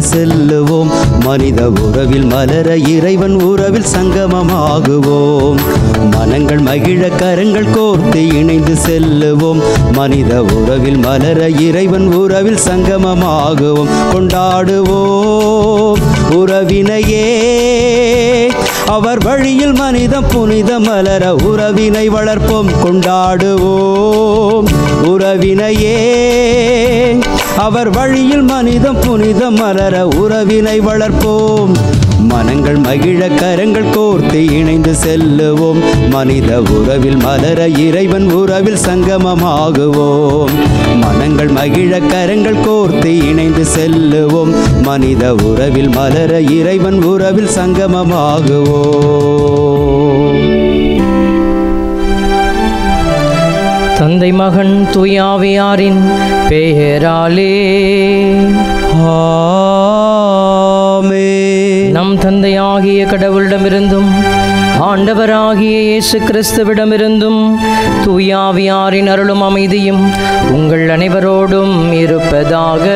செல்லுவோம் மனித உறவில் மலர இறைவன் உறவில் சங்கமமாகுவோம் மனங்கள் மகிழ கரங்கள் கோர்த்து இணைந்து செல்லுவோம் மனித உறவில் மலர இறைவன் உறவில் சங்கமமாகுவோம் கொண்டாடுவோம் உறவினையே அவர் வழியில் மனிதம் புனித மலர உறவினை வளர்ப்போம் கொண்டாடுவோம் உறவினையே அவர் வழியில் மனிதம் புனித மலர உறவினை வளர்ப்போம் மனங்கள் மகிழ கரங்கள் கோர்த்து இணைந்து செல்லுவோம் மனித உறவில் மலர இறைவன் உறவில் சங்கமமாகுவோம் மனங்கள் மகிழ கரங்கள் கோர்த்து இணைந்து செல்லுவோம் மனித உறவில் மலர இறைவன் உறவில் சங்கமமாகுவோம் தந்தை மகன் தூயாவியாரின் பெயராலே ஆமென். நம் தந்தையாகிய கடவுளிடமிருந்தும் ஆண்டவராகிய இயேசு கிறிஸ்துவிடமிருந்தும் தூயாவியாரின் அருளும் அமைதியும் உங்கள் அனைவரோடும் இருப்பதாக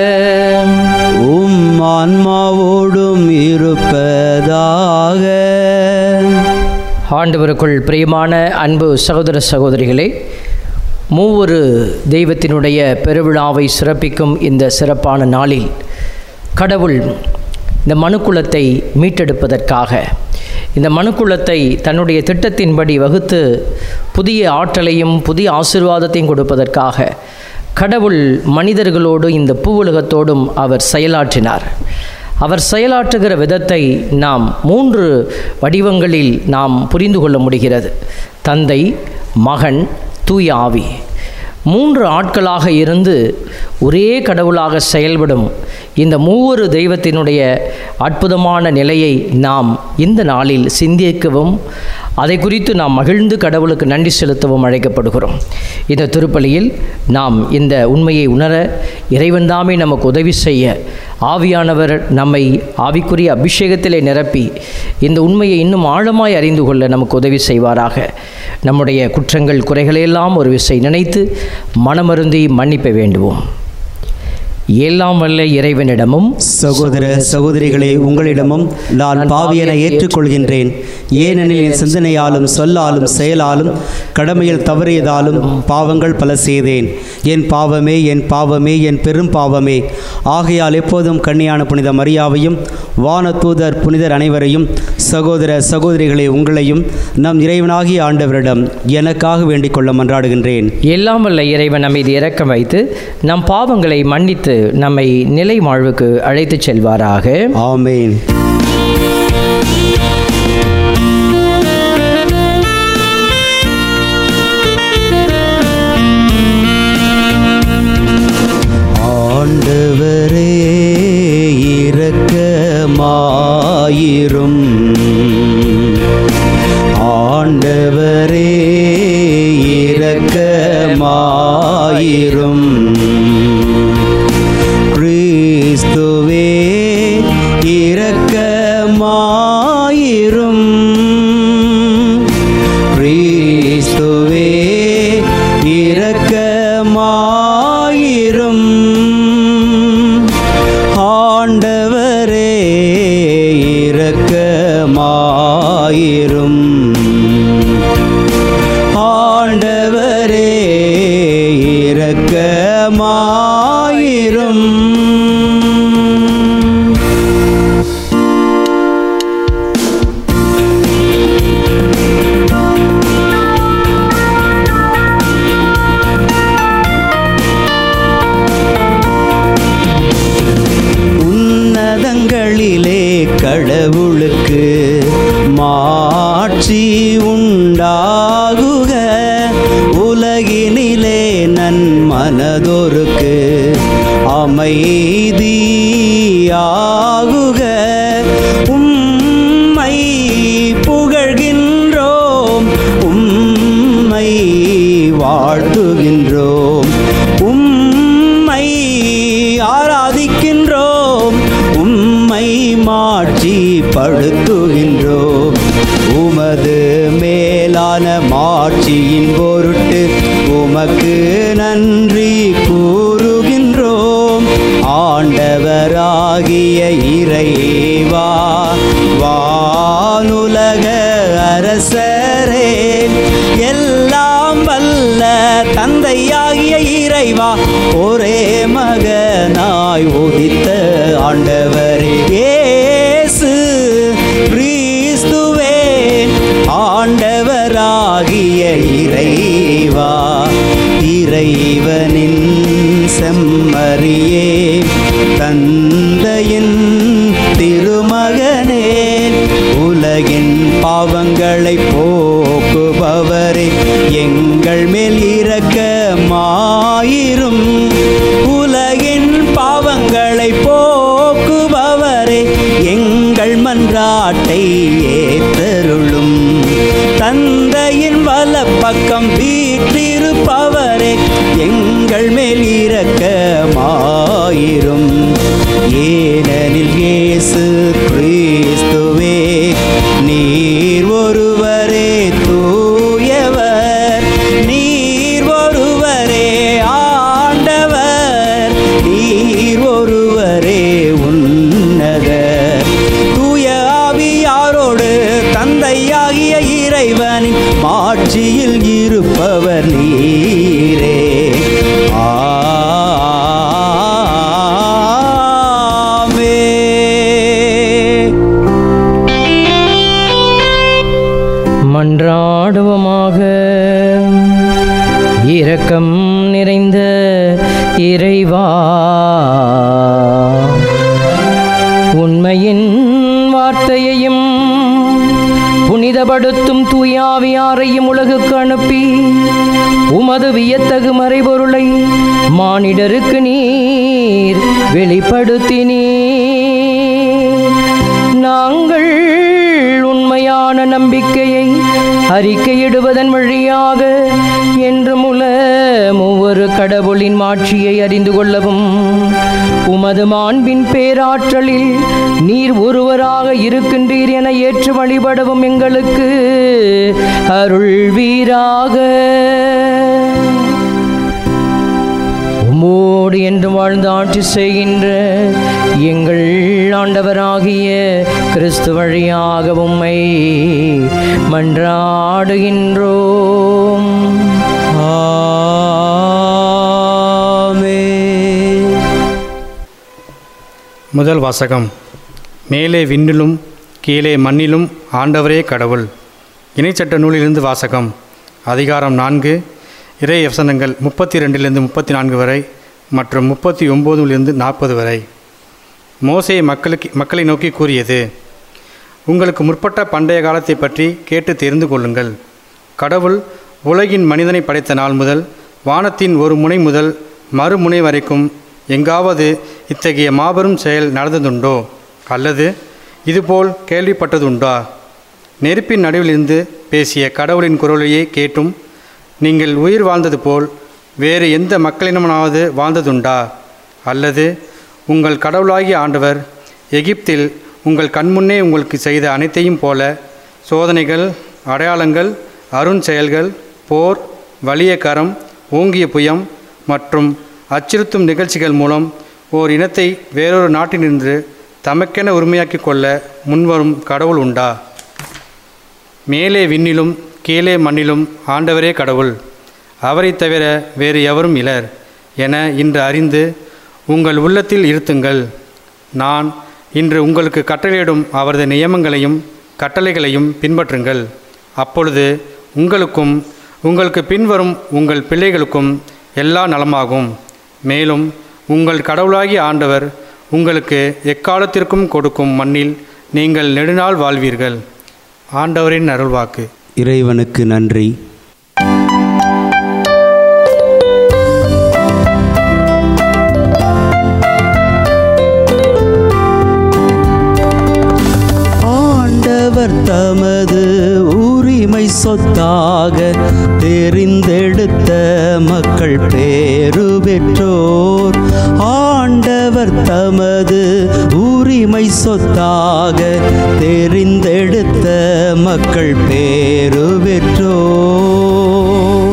உம் ஆன்மாவோடும் இருப்பதாக ஆண்டவருக்குள் பிரியமான அன்பு சகோதர சகோதரிகளே மூவொரு தெய்வத்தினுடைய பெருவிழாவை சிறப்பிக்கும் இந்த சிறப்பான நாளில் கடவுள் இந்த மனுக்குலத்தை மீட்டெடுப்பதற்காக இந்த மனுக்குலத்தை தன்னுடைய திட்டத்தின்படி வகுத்து புதிய ஆற்றலையும் புதிய ஆசீர்வாதத்தையும் கொடுப்பதற்காக கடவுள் மனிதர்களோடு இந்த பூவுலகத்தோடும் அவர் செயலாற்றினார் அவர் செயலாற்றுகிற விதத்தை நாம் மூன்று வடிவங்களில் நாம் புரிந்து கொள்ள முடிகிறது தந்தை மகன் தூய ஆவி மூன்று ஆட்களாக இருந்து ஒரே கடவுளாக செயல்படும் இந்த மூவொரு தெய்வத்தினுடைய அற்புதமான நிலையை நாம் இந்த நாளில் சிந்திக்கவும் அதை குறித்து நாம் மகிழ்ந்து கடவுளுக்கு நன்றி செலுத்தவும் அழைக்கப்படுகிறோம் இந்த திருப்பலியில் நாம் இந்த உண்மையை உணர இறைவன்தாமே நமக்கு உதவி செய்ய ஆவியானவர் நம்மை ஆவிக்குரிய அபிஷேகத்திலே நிரப்பி இந்த உண்மையை இன்னும் ஆழமாய் அறிந்து கொள்ள நமக்கு உதவி செய்வாராக நம்முடைய குற்றங்கள் குறைகளையெல்லாம் ஒரு விசை நினைத்து மனமருந்தி மன்னிப்ப வேண்டுவோம் எல்லாம் வல்ல இறைவனிடமும் சகோதர சகோதரிகளே உங்களிடமும் நான் பாவியனை ஏற்றுக்கொள்கின்றேன் ஏனெனில் என் சிந்தனையாலும் சொல்லாலும் செயலாலும் கடமையில் தவறியதாலும் பாவங்கள் பல செய்தேன் என் பாவமே என் பாவமே என் பெரும் பாவமே ஆகையால் எப்போதும் கன்னியான புனித மரியாவையும் வானதூதர் புனிதர் அனைவரையும் சகோதர சகோதரிகளே உங்களையும் நம் இறைவனாகிய ஆண்டவரிடம் எனக்காக வேண்டிக் கொள்ள மன்றாடுகின்றேன் எல்லாம் வல்ல இறைவன் நம்மீது இரக்கம் வைத்து நம் பாவங்களை மன்னித்து நம்மை நிலை வாழ்வுக்கு அழைத்துச் செல்வாராக ஆமேன் ஆண்டவரே இரக்கமாயிரும் ஆண்டவரே இரக்கமாயிரும் கிறிஸ்துவே இரக்கமாயிரும் கிறிஸ்துவே இரக்கமாயிரும் ஆண்டவரே இரக்கமாயிரும் ஆண்டவரே இரக்கமாயிரும் உன்னதங்களிலே கடவுளுக்கு மாட்சி உண்டாகுக உலகினிலே நன்மனதொருக்கு அமைதியாகுக உம்மை புகழ்கின்றோம் உம்மை வாழ்த்துகின்றோம் உம்மை ஆராதிக்கின்றோம் உம்மை மாட்சி படுத்துகின்றோம் உமது மேலான மாட்சியின் பொருட்டு உமக்கு நன்றி கூறுகின்றோம் ஆண்ட உலக அரசரே எல்லாம் வல்ல தந்தையாகிய இறைவா ஒரே மகனாய் உதித்த ஆண்டவரே இயேசு கிறிஸ்துவே ஆண்டவராகிய இறைவா இறைவனின் செம்மறியே தந்தையின் திருமகனே உலகின் பாவங்களை போக்குபவரே எங்கள் மேல் இரக்கமாயிரும் உலகின் பாவங்களை போக்குபவரே எங்கள் மன்றாட்டை ஏத்தருளும் தந்தையின் வலப்பக்கம் வீற்றிருப்பவரே எங்கள் மேல் இரக்கமாயிரும் ஏனெனில் இயேசு கிறிஸ்துவே நீர் ஒருவரே தூயவர் நீர் ஒருவரே ஆண்டவர் நீர் ஒருவரே உன்னதர் தூய ஆவியாரோடு தந்தையாகிய இறைவனின் மாட்சியில் இருப்பவர் நீரே ஆமே மன்றாடுவோமாக இரக்கம் நிறைந்த இறைவா உண்மையின் வார்த்தையையும் புனிதப்படுத்தும் தூயாவியாரையும் உலகுக்கு அனுப்பி உமது வியத்தகு மறைபொருளை மானிடருக்கு நீர் வெளிப்படுத்தினீர் நாங்கள் உண்மையான நம்பிக்கையை அறிக்கையிடுவதன் வழியாக என்றும் உல ஒவ்வொரு கடவுளின் மாட்சியை அறிந்து கொள்ளவும் உமது மாண்பின் பேராற்றலில் நீர் ஒருவராக இருக்கின்றீர் என ஏற்று வழிபடவும் எங்களுக்கு அருள்வீராக உம்மோடு என்று வாழ்ந்து ஆட்சி செய்கின்ற எங்கள் ஆண்டவராகிய கிறிஸ்து வழியாக உம்மை மன்றாடுகின்றோம் ஆமென். முதல் வாசகம் மேலே விண்ணிலும் கீழே மண்ணிலும் ஆண்டவரே கடவுள் இணைச்சட்ட நூலிலிருந்து வாசகம் அதிகாரம் நான்கு இறை வசனங்கள் முப்பத்தி ரெண்டிலிருந்து முப்பத்தி நான்கு வரை மற்றும் முப்பத்தி ஒம்போதிலிருந்து நாற்பது வரை மோசே மக்களுக்கு மக்களை நோக்கி கூறியது உங்களுக்கு முற்பட்ட பண்டைய காலத்தை பற்றி கேட்டு தெரிந்து கொள்ளுங்கள் கடவுள் உலகின் மனிதனை படைத்த நாள் முதல் வானத்தின் ஒரு முனை முதல் மறுமுனை வரைக்கும் எங்காவது இத்தகைய மாபெரும் செயல் நடந்ததுண்டோ அல்லது இதுபோல் கேள்விப்பட்டதுண்டா நெருப்பின் நடுவிலிருந்து பேசிய கடவுளின் குரலையே கேட்டும் நீங்கள் உயிர் வாழ்ந்தது போல் வேறு எந்த மக்களினமாவது வாழ்ந்ததுண்டா அல்லது உங்கள் கடவுளாகிய ஆண்டவர் எகிப்தில் உங்கள் கண்முன்னே உங்களுக்கு செய்த அனைத்தையும் போல சோதனைகள் அடையாளங்கள் அருண் செயல்கள் போர் வலிய கரம் ஓங்கிய புயம் மற்றும் அச்சுறுத்தும் நிகழ்ச்சிகள் மூலம் ஓர் இனத்தை வேறொரு நாட்டினின்று தமக்கென உரிமையாக்கிக் கொள்ள முன்வரும் கடவுள் உண்டா மேலே விண்ணிலும் கீழே மண்ணிலும் ஆண்டவரே கடவுள் அவரைத் தவிர வேறு எவரும் இலர் என இன்று அறிந்து உங்கள் உள்ளத்தில் இருத்துங்கள் நான் இன்று உங்களுக்கு கட்டளையிடும் அவரது நியமங்களையும் கட்டளைகளையும் பின்பற்றுங்கள் அப்பொழுது உங்களுக்கும் உங்களுக்கு பின்வரும் உங்கள் பிள்ளைகளுக்கும் எல்லா நலமாகும் மேலும் உங்கள் கடவுளாகிய ஆண்டவர் உங்களுக்கு எக்காலத்திற்கும் கொடுக்கும் மண்ணில் நீங்கள் நெடுநாள் வாழ்வீர்கள் ஆண்டவரின் அருள்வாக்கு இறைவனுக்கு நன்றி ஆண்டவர் தமது உரிமை சொத்தாக தெரிந்தெடுத்த மக்கள் பேரு பெற்றோர் ஆண்டவர் தமது உரிமை சொத்தாக தெரிந்தெடுத்த மக்கள் பேரு பெற்றோர்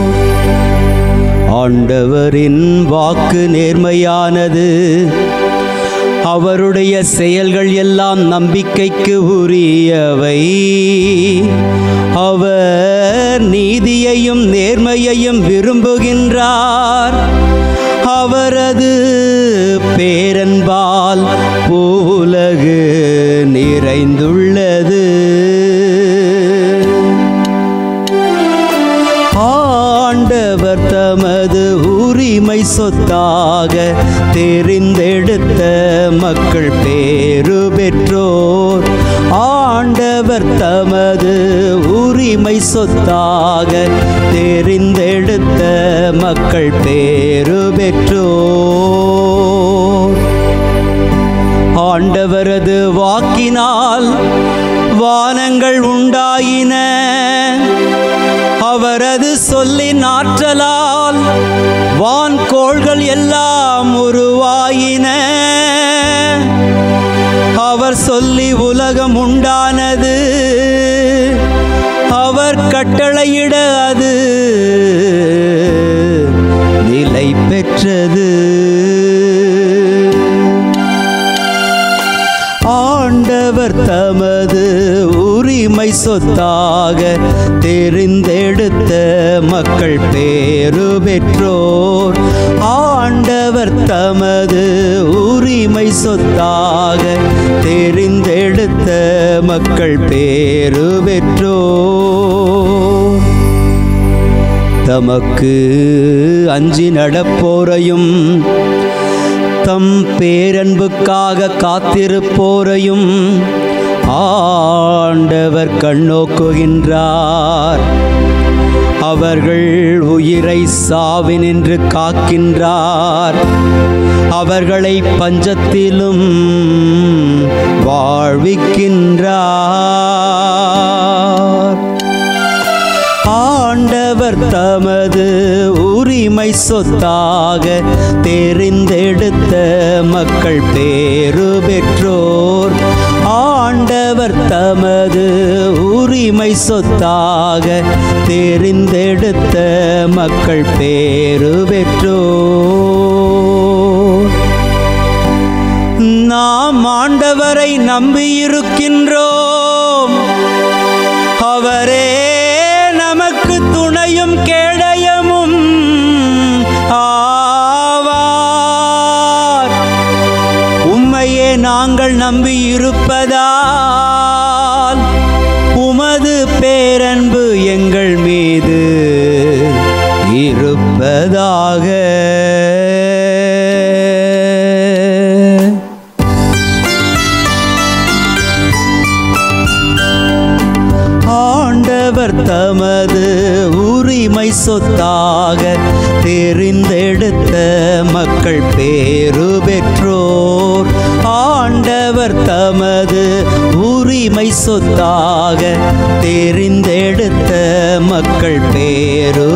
ஆண்டவரின் வாக்கு நேர்மையானது அவருடைய செயல்கள் எல்லாம் நம்பிக்கைக்கு உரியவை அவர் நீதியையும் நேர்மையையும் விரும்புகின்றார் அவரது பேரன்பால் பூலகு நிறைந்துள்ளது ஆண்டவர் தமது உரிமை சொத்தாக தெரிந்தெடுத்த மக்கள் பேரு பெற்றோர் ஆண்டவர் தமது உரிமை சொத்தாக தெரிந்தெடுத்த மக்கள் பேரு பெற்றோர் ஆண்டவரது வாக்கினால் வானங்கள் உண்டாயின அவரது சொல்லின் ஆற்றலால் வான்கோள்கள் எல்லாம் உருவாயின அவர் சொல்லி உலகம் உண்டானது அவர் கட்டளையிட அது நிலை பெற்றது ஆண்டவர் தமது உரிமை சொத்தாக தெரிந்தெடுத்த மக்கள் பேரு பெற்றோர் ஆண்டவர் தமது உரிமை சொத்தாக தெரிந்தெடுத்த மக்கள் பேரு பெற்றோர் தமக்கு அஞ்சி நடப்போரையும் தம் பேரன்புக்காக காத்திருப்போரையும் ஆண்டவர் கண்ணோக்குகின்றார் அவர்கள் உயிரை சாவினின்று காக்கின்றார் அவர்களை பஞ்சத்திலும் வாழ்விக்கின்றார் ஆண்டவர் தமது உரிமை சொத்தாக தெரிந்தெடுத்த மக்கள் பேரு பெற்றோர் ஆண்டவர் தமது உரிமை சொத்தாக தெரிந்தெடுத்த மக்கள் பேரு பெற்றோர் நாம் ஆண்டவரை நம்பியிருக்கின்றோம் அவரே நமக்கு துணையும் கேடயமும் ஆவார் உம்மையே நாங்கள் நம்பியிருப்பதால் உமது பேரன்பு எங்கள் மீது இருப்பதாக ஆண்டவர் தமது உரிமை சொத்தாக தெரிந்தெடுத்த மக்கள் பேரு பெற்றோர் ஆண்டவர் தமது உரிமை சொத்தாக தெரிந்தெடுத்த மக்கள் பேரு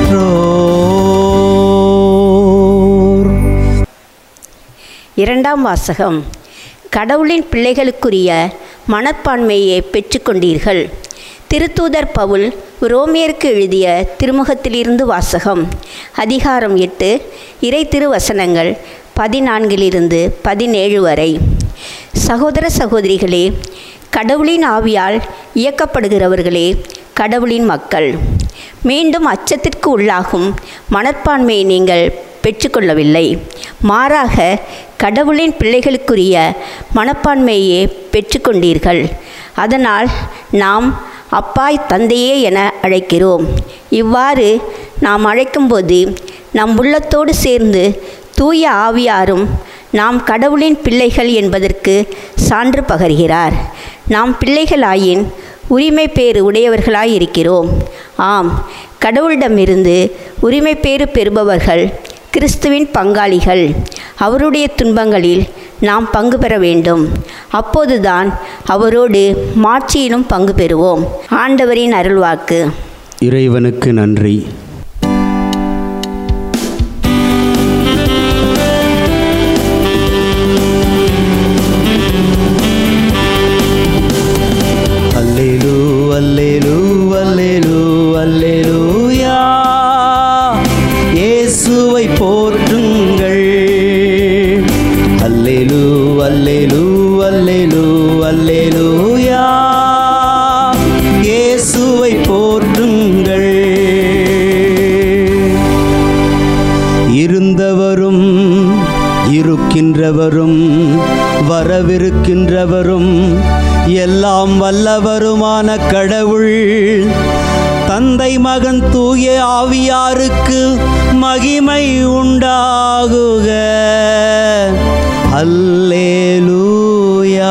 பெற்றோர் இரண்டாம் வாசகம் கடவுளின் பிள்ளைகளுக்குரிய மனப்பான்மையை பெற்றுக்கொண்டீர்கள் திருத்தூதர் பவுல் ரோமியருக்கு எழுதிய திருமுகத்திலிருந்து வாசகம் அதிகாரம் எட்டு இறை திருவசனங்கள் பதினான்கிலிருந்து பதினேழு வரை சகோதர சகோதரிகளே கடவுளின் ஆவியால் இயக்கப்படுகிறவர்களே கடவுளின் மக்கள் மீண்டும் அச்சத்திற்கு உள்ளாகும் மனப்பான்மையை நீங்கள் பெற்றுக்கொள்ளவில்லை மாறாக கடவுளின் பிள்ளைகளுக்குரிய மனப்பான்மையே பெற்றுக்கொண்டீர்கள் அதனால் நாம் அப்பாய் தந்தையே என அழைக்கிறோம் இவ்வாறு நாம் அழைக்கும்போது நம் உள்ளத்தோடு சேர்ந்து தூய ஆவியாரும் நாம் கடவுளின் பிள்ளைகள் என்பதற்கு சான்று பகர்கிறார் நாம் பிள்ளைகளாயின் உரிமை பேறு உடையவர்களாய் இருக்கிறோம் ஆம் கடவுளிடமிருந்து உரிமை பேறு பெறுபவர்கள் கிறிஸ்துவின் பங்காளிகள் அவருடைய துன்பங்களில் நாம் பங்கு பெற வேண்டும் அப்போதுதான் அவரோடு மாட்சியிலும் பங்கு பெறுவோம் ஆண்டவரின் அருள்வாக்கு இறைவனுக்கு நன்றி அல்லேலூ அல்லேலூ அல்லேலூ அல்லேலூயா இயேசுவை போற்றுங்கள் அல்லேலூ ஆண்டவரும் எல்லாம் வல்லவருமான கடவுள் தந்தை மகன் தூய ஆவியாருக்கு மகிமை உண்டாகுக அல்லேலூயா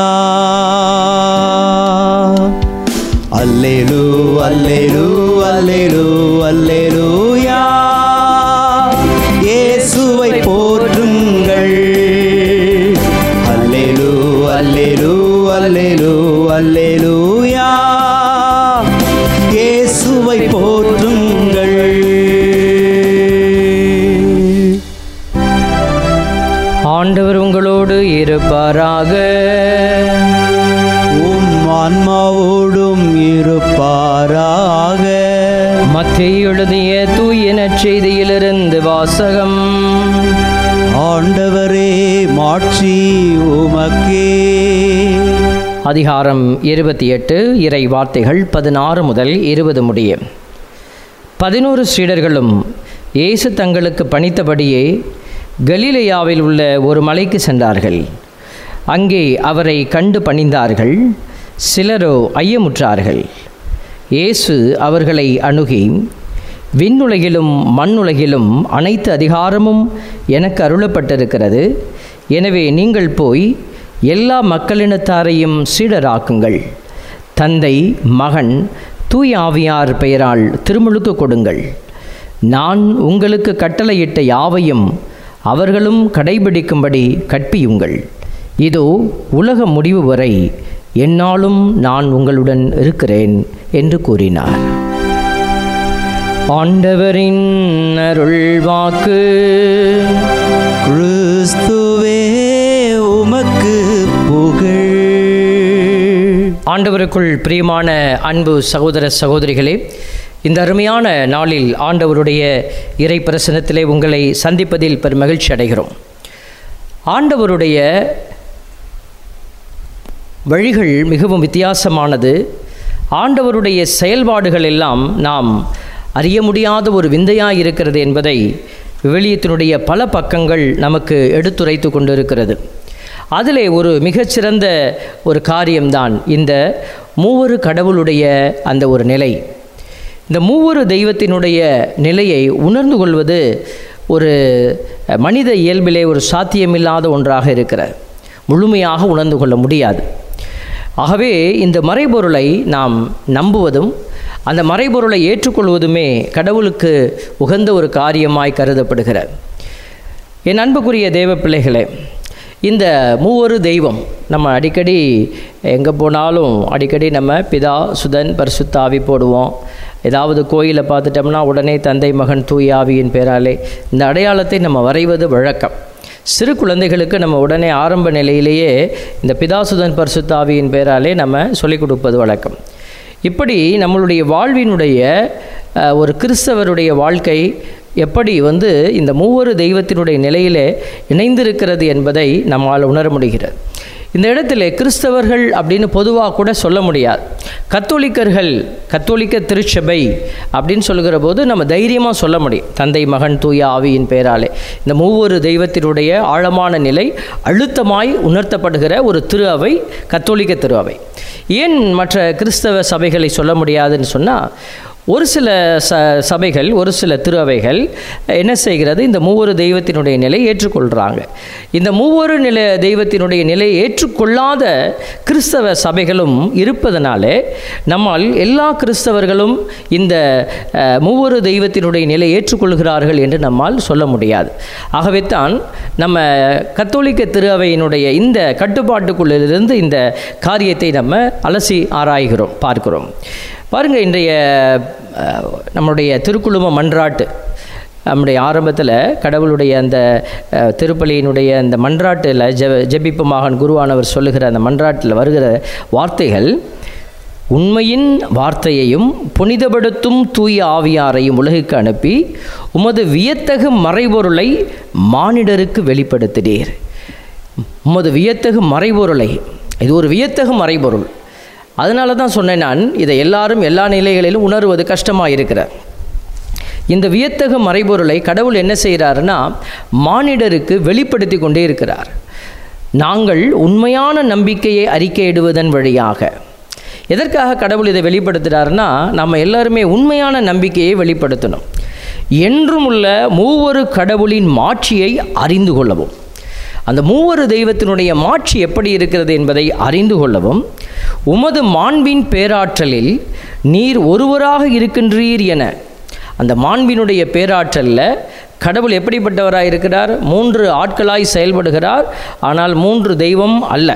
அல்லேலூ அல்லேலூ அல்லேலூ அல்லேலூயா இயேசுவை போற்றுங்கள் அல்லேலூ அல்லேலூ அல்லேலூ அல்லேலூயா இயேசுவை போற்றுங்கள் ஆண்டவர் உங்களோடு இருப்பாராக உம் ஆன்மாவோடும் இருப்பாராக மத்திய எழுதிய தூய நற்செய்தியிலிருந்து வாசகம் ஆண்டவரே மாட்சி உமக்கே அதிகாரம் இருபத்தி எட்டு இறை வார்த்தைகள் பதினாறு முதல் இருபது முடிய பதினோரு சீடர்களும் இயேசு தங்களுக்கு பணித்தபடியே கலிலேயாவில் உள்ள ஒரு மலைக்கு சென்றார்கள் அங்கே அவரை கண்டு பணிந்தார்கள் சிலரோ ஐயமுற்றார்கள் இயேசு அவர்களை அணுகி விண்ணுலகிலும் மண்ணுலகிலும் அனைத்து அதிகாரமும் எனக்கு அருளப்பட்டிருக்கிறது எனவே நீங்கள் போய் எல்லா மக்களினத்தாரையும் சீடராக்குங்கள் தந்தை மகன் தூய ஆவியார் பெயரால் திருமுழுக்கு கொடுங்கள் நான் உங்களுக்கு கட்டளையிட்ட யாவையும் அவர்களும் கடைபிடிக்கும்படி கற்பியுங்கள் இதோ உலக முடிவு வரை என்னாலும் நான் உங்களுடன் இருக்கிறேன் என்று கூறினார் ஆண்டவரின் அருள் வாக்கு கிறிஸ்துவே உமக்கு புகழ் ஆண்டவருக்குள் பிரியமான அன்பு சகோதர சகோதரிகளே இந்த அருமையான நாளில் ஆண்டவருடைய இறை பிரசனத்திலே உங்களை சந்திப்பதில் பெரும் மகிழ்ச்சி அடைகிறோம் ஆண்டவருடைய வழிகள் மிகவும் வித்தியாசமானது ஆண்டவருடைய செயல்பாடுகள் எல்லாம் நாம் அறிய முடியாத ஒரு விந்தையாக இருக்கிறது என்பதை விவிலியத்தினுடைய பல பக்கங்கள் நமக்கு எடுத்துரைத்து கொண்டிருக்கிறது அதிலே ஒரு மிகச்சிறந்த ஒரு காரியம்தான் இந்த மூவரு கடவுளுடைய அந்த ஒரு நிலை இந்த மூவொரு தெய்வத்தினுடைய நிலையை உணர்ந்து கொள்வது ஒரு மனித இயல்பிலே ஒரு சாத்தியமில்லாத ஒன்றாக இருக்கிறது முழுமையாக உணர்ந்து கொள்ள முடியாது ஆகவே இந்த மறைபொருளை நாம் நம்புவதும் அந்த மறைபொருளை ஏற்றுக்கொள்வதுமே கடவுளுக்கு உகந்த ஒரு காரியமாய் கருதப்படுகிறது என் அன்புக்குரிய தேவ பிள்ளைகளே இந்த மூவொரு தெய்வம் நம்ம அடிக்கடி எங்கே போனாலும் அடிக்கடி நம்ம பிதா சுதன் பரிசுத்தாவி போடுவோம் ஏதாவது கோயிலை பார்த்துட்டோம்னா உடனே தந்தை மகன் தூய ஆவியின் பேராலே இந்த அடையாளத்தை நம்ம வரைவது வழக்கம் சிறு குழந்தைகளுக்கு நம்ம உடனே ஆரம்ப நிலையிலேயே இந்த பிதாசுதன் பரிசுத்தாவியின் பேராலே நம்ம சொல்லிக் கொடுப்பது வழக்கம் இப்படி நம்மளுடைய வாழ்வினுடைய அஹ், ஒரு கிறிஸ்தவருடைய வாழ்க்கை எப்படி வந்து இந்த மூவொரு தெய்வத்தினுடைய நிலையிலே இணைந்திருக்கிறது என்பதை நம்மால் உணர முடிகிறது இந்த இடத்துல கிறிஸ்தவர்கள் அப்படின்னு பொதுவாக கூட சொல்ல முடியாது கத்தோலிக்கர்கள் கத்தோலிக்க திருச்சபை அப்படின்னு சொல்லுகிற போது நம்ம தைரியமாக சொல்ல முடியும் தந்தை மகன் தூய ஆவியின் பெயராலே இந்த மூவொரு தெய்வத்தினுடைய ஆழமான நிலை அழுத்தமாய் உணர்த்தப்படுகிற ஒரு திரு அவை கத்தோலிக்க திரு அவை ஏன் மற்ற கிறிஸ்தவ சபைகளை சொல்ல முடியாதுன்னு சொன்னால் ஒரு சில ச சபைகள் ஒரு சில திரு அவைகள் என்ன செய்கிறது இந்த மூவொரு தெய்வத்தினுடைய நிலை ஏற்றுக்கொள்கிறாங்க இந்த மூவொரு நிலை தெய்வத்தினுடைய நிலையை ஏற்றுக்கொள்ளாத கிறிஸ்தவ சபைகளும் இருப்பதனாலே நம்மால் எல்லா கிறிஸ்தவர்களும் இந்த அஹ், மூவொரு தெய்வத்தினுடைய நிலை ஏற்றுக்கொள்கிறார்கள் என்று நம்மால் சொல்ல முடியாது ஆகவே தான் நம்ம கத்தோலிக்க திரு அவையினுடைய இந்த கட்டுப்பாட்டுக்குள்ளிருந்து இந்த காரியத்தை நம்ம அலசி ஆராய்கிறோம் பார்க்கிறோம் பாருங்கள் இன்றைய அஹ், நம்முடைய திருக்குழும மன்றாட்டு நம்முடைய ஆரம்பத்தில் கடவுளுடைய அந்த அஹ், திருப்பலியினுடைய அந்த மன்றாட்டில் ஜெ ஜெபிப்பு மகன் குருவானவர் சொல்லுகிற அந்த மன்றாட்டில் வருகிற வார்த்தைகள் உண்மையின் வார்த்தையையும் புனிதப்படுத்தும் தூய ஆவியாரையும் உலகுக்கு அனுப்பி உமது வியத்தகு மறைபொருளை மானிடருக்கு வெளிப்படுத்தினீர் உமது வியத்தகு மறைபொருளை இது ஒரு வியத்தகு மறைபொருள் அதனால தான் சொன்னேன் நான் இதை எல்லாரும் எல்லா நிலைகளிலும் உணர்வது கஷ்டமாக இருக்கிறார் இந்த வியத்தகு மறைபொருளை கடவுள் என்ன செய்கிறாருன்னா மானிடருக்கு வெளிப்படுத்தி கொண்டே இருக்கிறார் நாங்கள் உண்மையான நம்பிக்கையை அறிக்கையிடுவதன் வழியாக எதற்காக கடவுள் இதை வெளிப்படுத்துகிறாருன்னா நம்ம எல்லாருமே உண்மையான நம்பிக்கையை வெளிப்படுத்தணும் என்றும் உள்ள மூவொரு கடவுளின் மாட்சியை அறிந்து கொள்ளவும் அந்த மூவொரு தெய்வத்தினுடைய மாட்சி எப்படி இருக்கிறது என்பதை அறிந்து கொள்ளவும் உமது மாண்பின் பேராற்றலில் நீர் ஒருவராக இருக்கின்றீர் என அந்த மாண்பினுடைய பேராற்றலில் கடவுள் எப்படிப்பட்டவராக இருக்கிறார் மூன்று ஆட்களாய் செயல்படுகிறார் ஆனால் மூன்று தெய்வம் அல்ல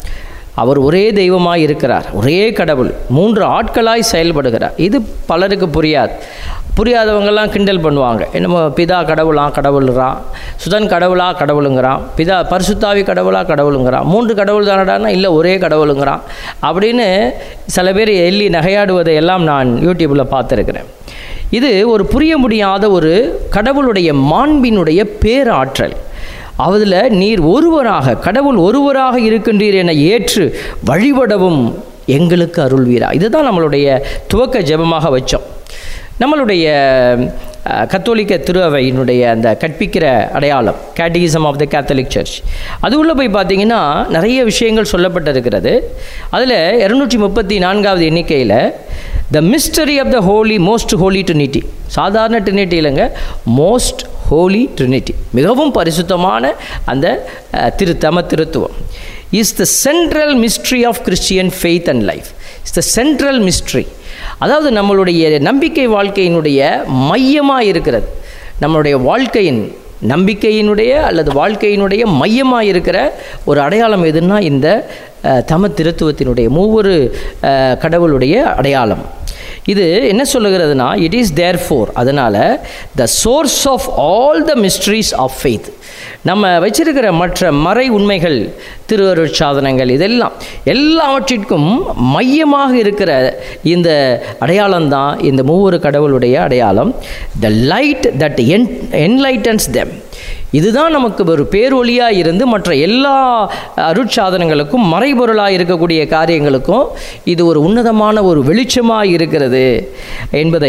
அவர் ஒரே தெய்வமாய் இருக்கிறார் ஒரே கடவுள் மூன்று ஆட்களாய் செயல்படுகிறார் இது பலருக்கு புரியாது புரியாதவங்கெல்லாம் கிண்டல் பண்ணுவாங்க என்னமோ பிதா கடவுளா கடவுளுங்கிறான் சுதன் கடவுளா கடவுளுங்கிறான் பிதா பரிசுத்தாவி கடவுளா கடவுளுங்கிறான் மூன்று கடவுள் தானடானா இல்லை ஒரே கடவுளுங்கிறான் அப்படின்னு சில பேர் எள்ளி நகையாடுவதை எல்லாம் நான் யூடியூப்பில் பார்த்துருக்கிறேன் இது ஒரு புரிய முடியாத ஒரு கடவுளுடைய மாண்பினுடைய பேராற்றல் அதில் நீர் ஒருவராக கடவுள் ஒருவராக இருக்கின்றீர் என ஏற்று வழிபடவும் எங்களுக்கு அருள்வீரா இதுதான் நம்மளுடைய துவக்க ஜெபமாக வச்சோம் நம்மளுடைய அஹ், கத்தோலிக்க திரு அவையினுடைய அந்த கற்பிக்கிற அடையாளம் catechism of the Catholic church அது உள்ளே போய் பார்த்தீங்கன்னா நிறைய விஷயங்கள் சொல்லப்பட்டிருக்கிறது அதில் இரநூற்றி முப்பத்தி நான்காவது எண்ணிக்கையில் the mystery of the holy most holy trinity சாதாரண ட்ரினிட்டி இல்லைங்க மோஸ்ட் ஹோலி ட்ரினிட்டி மிகவும் பரிசுத்தமான அந்த அஹ், திருத்தம திருத்துவம் is the central mystery of Christian faith and life is the central mystery அதாவது நம்மளுடைய நம்பிக்கை வாழ்க்கையினுடைய மையமாக இருக்கிறது நம்மளுடைய வாழ்க்கையின் நம்பிக்கையினுடைய அல்லது வாழ்க்கையினுடைய மையமாக இருக்கிற ஒரு அடையாளம் எதுன்னா இந்த அஹ், தம திருத்துவத்தினுடைய மூவொரு அஹ், கடவுளுடைய அடையாளம் இது என்ன சொல்லுகிறதுனா இட் இஸ் தேர் ஃபோர் அதனால் the source of all the mysteries of faith நம்ம வச்சிருக்கிற மற்ற மறை உண்மைகள் திருவருட் சாதனங்கள் இதெல்லாம் எல்லாவற்றிற்கும் மையமாக இருக்கிற இந்த அடையாளம் தான் இந்த மூவொரு கடவுளுடைய அடையாளம் the light that in enlightens them இதுதான் நமக்கு ஒரு பேரொளியாக இருந்து மற்ற எல்லா அருட்சாதனங்களுக்கும் மறைபொருளாக இருக்கக்கூடிய காரியங்களுக்கும் இது ஒரு உன்னதமான ஒரு வெளிச்சமாக இருக்கிறது என்பதை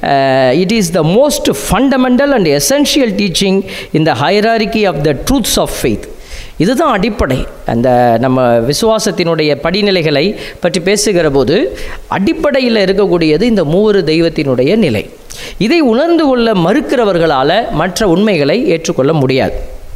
it is the most fundamental and essential teaching in the hierarchy of the truths of faith இதுதான் அடிப்படை அந்த நம்ம விசுவாசத்தினுடைய படிநிலைகளை பற்றி பேசுகிற போது அடிப்படையில் இருக்கக்கூடியது இந்த மூவரு தெய்வத்தினுடைய நிலை இதை உணர்ந்து கொள்ள மறுக்கிறவர்களால் மற்ற உண்மைகளை ஏற்றுக்கொள்ள முடியாது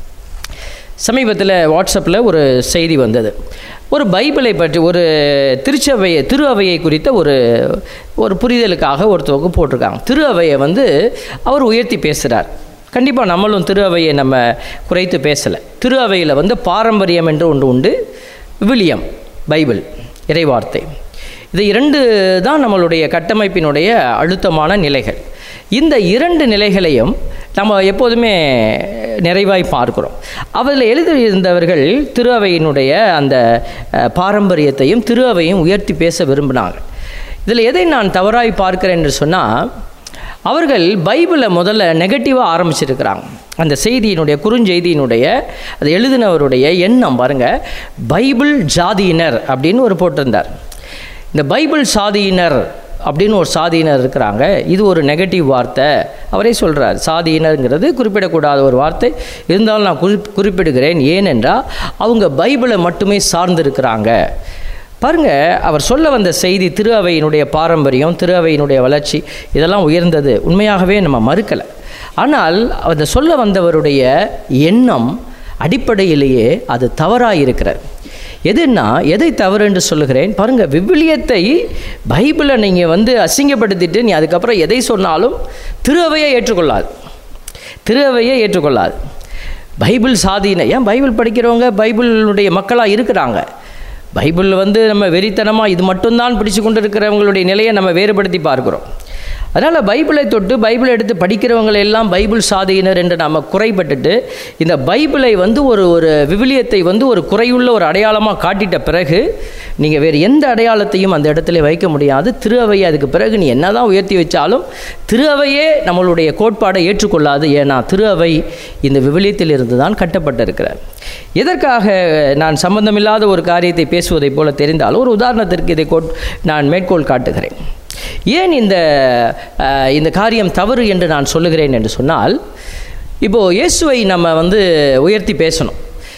சமீபத்தில் வாட்ஸ்அப்பில் ஒரு செய்தி வந்தது ஒரு பைபிளை பற்றி ஒரு திருச்சபையை திரு அவையை குறித்த ஒரு ஒரு புரிதலுக்காக ஒருத்தவங்க போட்டிருக்காங்க திரு அவையை வந்து அவர் உயர்த்தி பேசுகிறார் கண்டிப்பாக நம்மளும் திரு அவையை நம்ம குறைத்து பேசலை திரு அவையில் வந்து பாரம்பரியம் என்று ஒன்று உண்டு விவிலியம் பைபிள் இறைவார்த்தை இது இரண்டு தான் நம்மளுடைய கட்டமைப்பினுடைய அழுத்தமான நிலைகள் இந்த இரண்டு நிலைகளையும் நம்ம எப்போதுமே நிறைவாய் பார்க்கிறோம் அதில் எழுதியிருந்தவர்கள் திரு அவையினுடைய அந்த அஹ், பாரம்பரியத்தையும் திரு அவையும் உயர்த்தி பேச விரும்பினாங்க இதில் எதை நான் தவறாய் பார்க்கிறேன் என்று சொன்னால் அவர்கள் பைபிளை முதல்ல நெகட்டிவாக ஆரம்பிச்சிருக்கிறாங்க அந்த செய்தியினுடைய குறுஞ்செய்தியினுடைய அது எழுதினவருடைய எண்ணம் பாருங்கள் பைபிள் ஜாதியினர் அப்படின்னு ஒரு போட்டிருந்தார் இந்த பைபிள் சாதியினர் அப்படின்னு ஒரு சாதியினர் இருக்கிறாங்க இது ஒரு நெகட்டிவ் வார்த்தை அவரே சொல்கிறார் சாதியினருங்கிறது குறிப்பிடக்கூடாத ஒரு வார்த்தை இருந்தாலும் நான் குறிப் குறிப்பிடுகிறேன் ஏனென்றால் அவங்க பைபிளை மட்டுமே சார்ந்திருக்கிறாங்க பாருங்க அவர் சொல்ல வந்த செய்தி திரு அவையினுடைய பாரம்பரியம் திரு அவையினுடைய வளர்ச்சி இதெல்லாம் உயர்ந்தது உண்மையாகவே நம்ம மறுக்கலை ஆனால் அந்த சொல்ல வந்தவருடைய எண்ணம் அடிப்படையிலேயே அது தவறாக இருக்கிறது எதுன்னா எதை தவறு என்று சொல்லுகிறேன் பாருங்கள் விவிலியத்தை பைபிளை நீங்கள் வந்து அசிங்கப்படுத்திட்டு நீ அதுக்கப்புறம் எதை சொன்னாலும் திரு அவையை ஏற்றுக்கொள்ளாது திரு அவையை ஏற்றுக்கொள்ளாது பைபிள் சாதியின ஏன் பைபிள் படிக்கிறவங்க பைபிளுடைய மக்களாக இருக்கிறாங்க பைபிள் வந்து நம்ம வெறித்தனமாக இது மட்டும்தான் பிடிச்சு கொண்டு இருக்கிறவங்களுடைய நிலையை நம்ம வேறுபடுத்தி பார்க்கிறோம் அதனால் பைபிளை தொட்டு பைபிளை எடுத்து படிக்கிறவங்களை எல்லாம் பைபிள் சாதியினர் என்று நம்ம குறைபட்டுட்டு இந்த பைபிளை வந்து ஒரு ஒரு விவிலியத்தை வந்து ஒரு குறையுள்ள ஒரு அடையாளமாக காட்டிட்ட பிறகு நீங்கள் வேறு எந்த அடையாளத்தையும் அந்த இடத்துல வைக்க முடியாது திரு அவையை அதுக்கு பிறகு நீ என்னதான் உயர்த்தி வச்சாலும் திரு அவையே நம்மளுடைய கோட்பாடை ஏற்றுக்கொள்ளாது ஏன்னா திரு அவை இந்த விவிலியத்திலிருந்து தான் கட்டப்பட்டிருக்கிறார் எதற்காக நான் சம்பந்தமில்லாத ஒரு காரியத்தை பேசுவதைப் போல தெரிந்தாலும் ஒரு உதாரணத்திற்கு இதை கோட் நான் மேற்கோள் காட்டுகிறேன் ஏன் இந்த அஹ், இந்த காரியம் தவறு என்று நான் சொல்லுகிறேன் என்று சொன்னால் இப்போது இயேசுவை நம்ம வந்து உயர்த்தி பேசணும்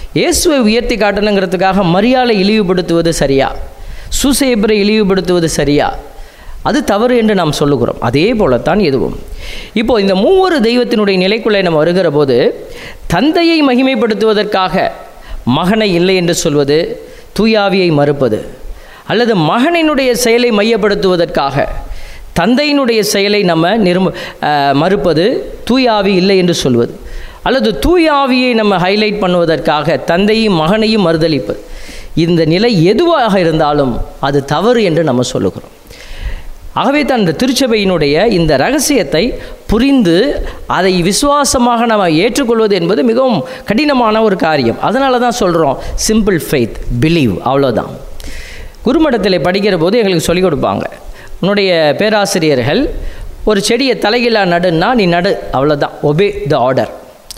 இயேசுவை உயர்த்தி காட்டணுங்கிறதுக்காக மரியாதை இழிவுபடுத்துவது சரியா சூசேபரை இழிவுபடுத்துவது சரியா அது தவறு என்று நாம் சொல்லுகிறோம் அதே போலத்தான் எதுவும் இப்போ இந்த மூவொரு தெய்வத்தினுடைய நிலைக்குள்ளே நம்ம வருகிற போது தந்தையை மகிமைப்படுத்துவதற்காக மகனை இல்லை என்று சொல்வது தூயாவியை மறுப்பது அல்லது மகனினுடைய செயலை மையப்படுத்துவதற்காக தந்தையினுடைய செயலை நம்ம நிர்ம அஹ், மறுப்பது தூயாவி இல்லை என்று சொல்வது அல்லது தூயாவியை நம்ம ஹைலைட் பண்ணுவதற்காக தந்தையும் மகனையும் மறுதளிப்பது இந்த நிலை எதுவாக இருந்தாலும் அது தவறு என்று நம்ம சொல்லுகிறோம் ஆகவே தான் இந்த திருச்சபையினுடைய இந்த ரகசியத்தை புரிந்து அதை விசுவாசமாக நம்ம ஏற்றுக்கொள்வது என்பது மிகவும் கடினமான ஒரு காரியம் அதனால தான் சொல்கிறோம் சிம்பிள் ஃபெய்த் பிலீவ் அவ்வளோதான் குருமடத்தில் படிக்கிற போது எங்களுக்கு சொல்லிக் கொடுப்பாங்க உன்னுடைய பேராசிரியர்கள் ஒரு செடியை தலைகீழா நடுன்னா நீ நடு அவ்வளோதான் ஒபே த ஆர்டர்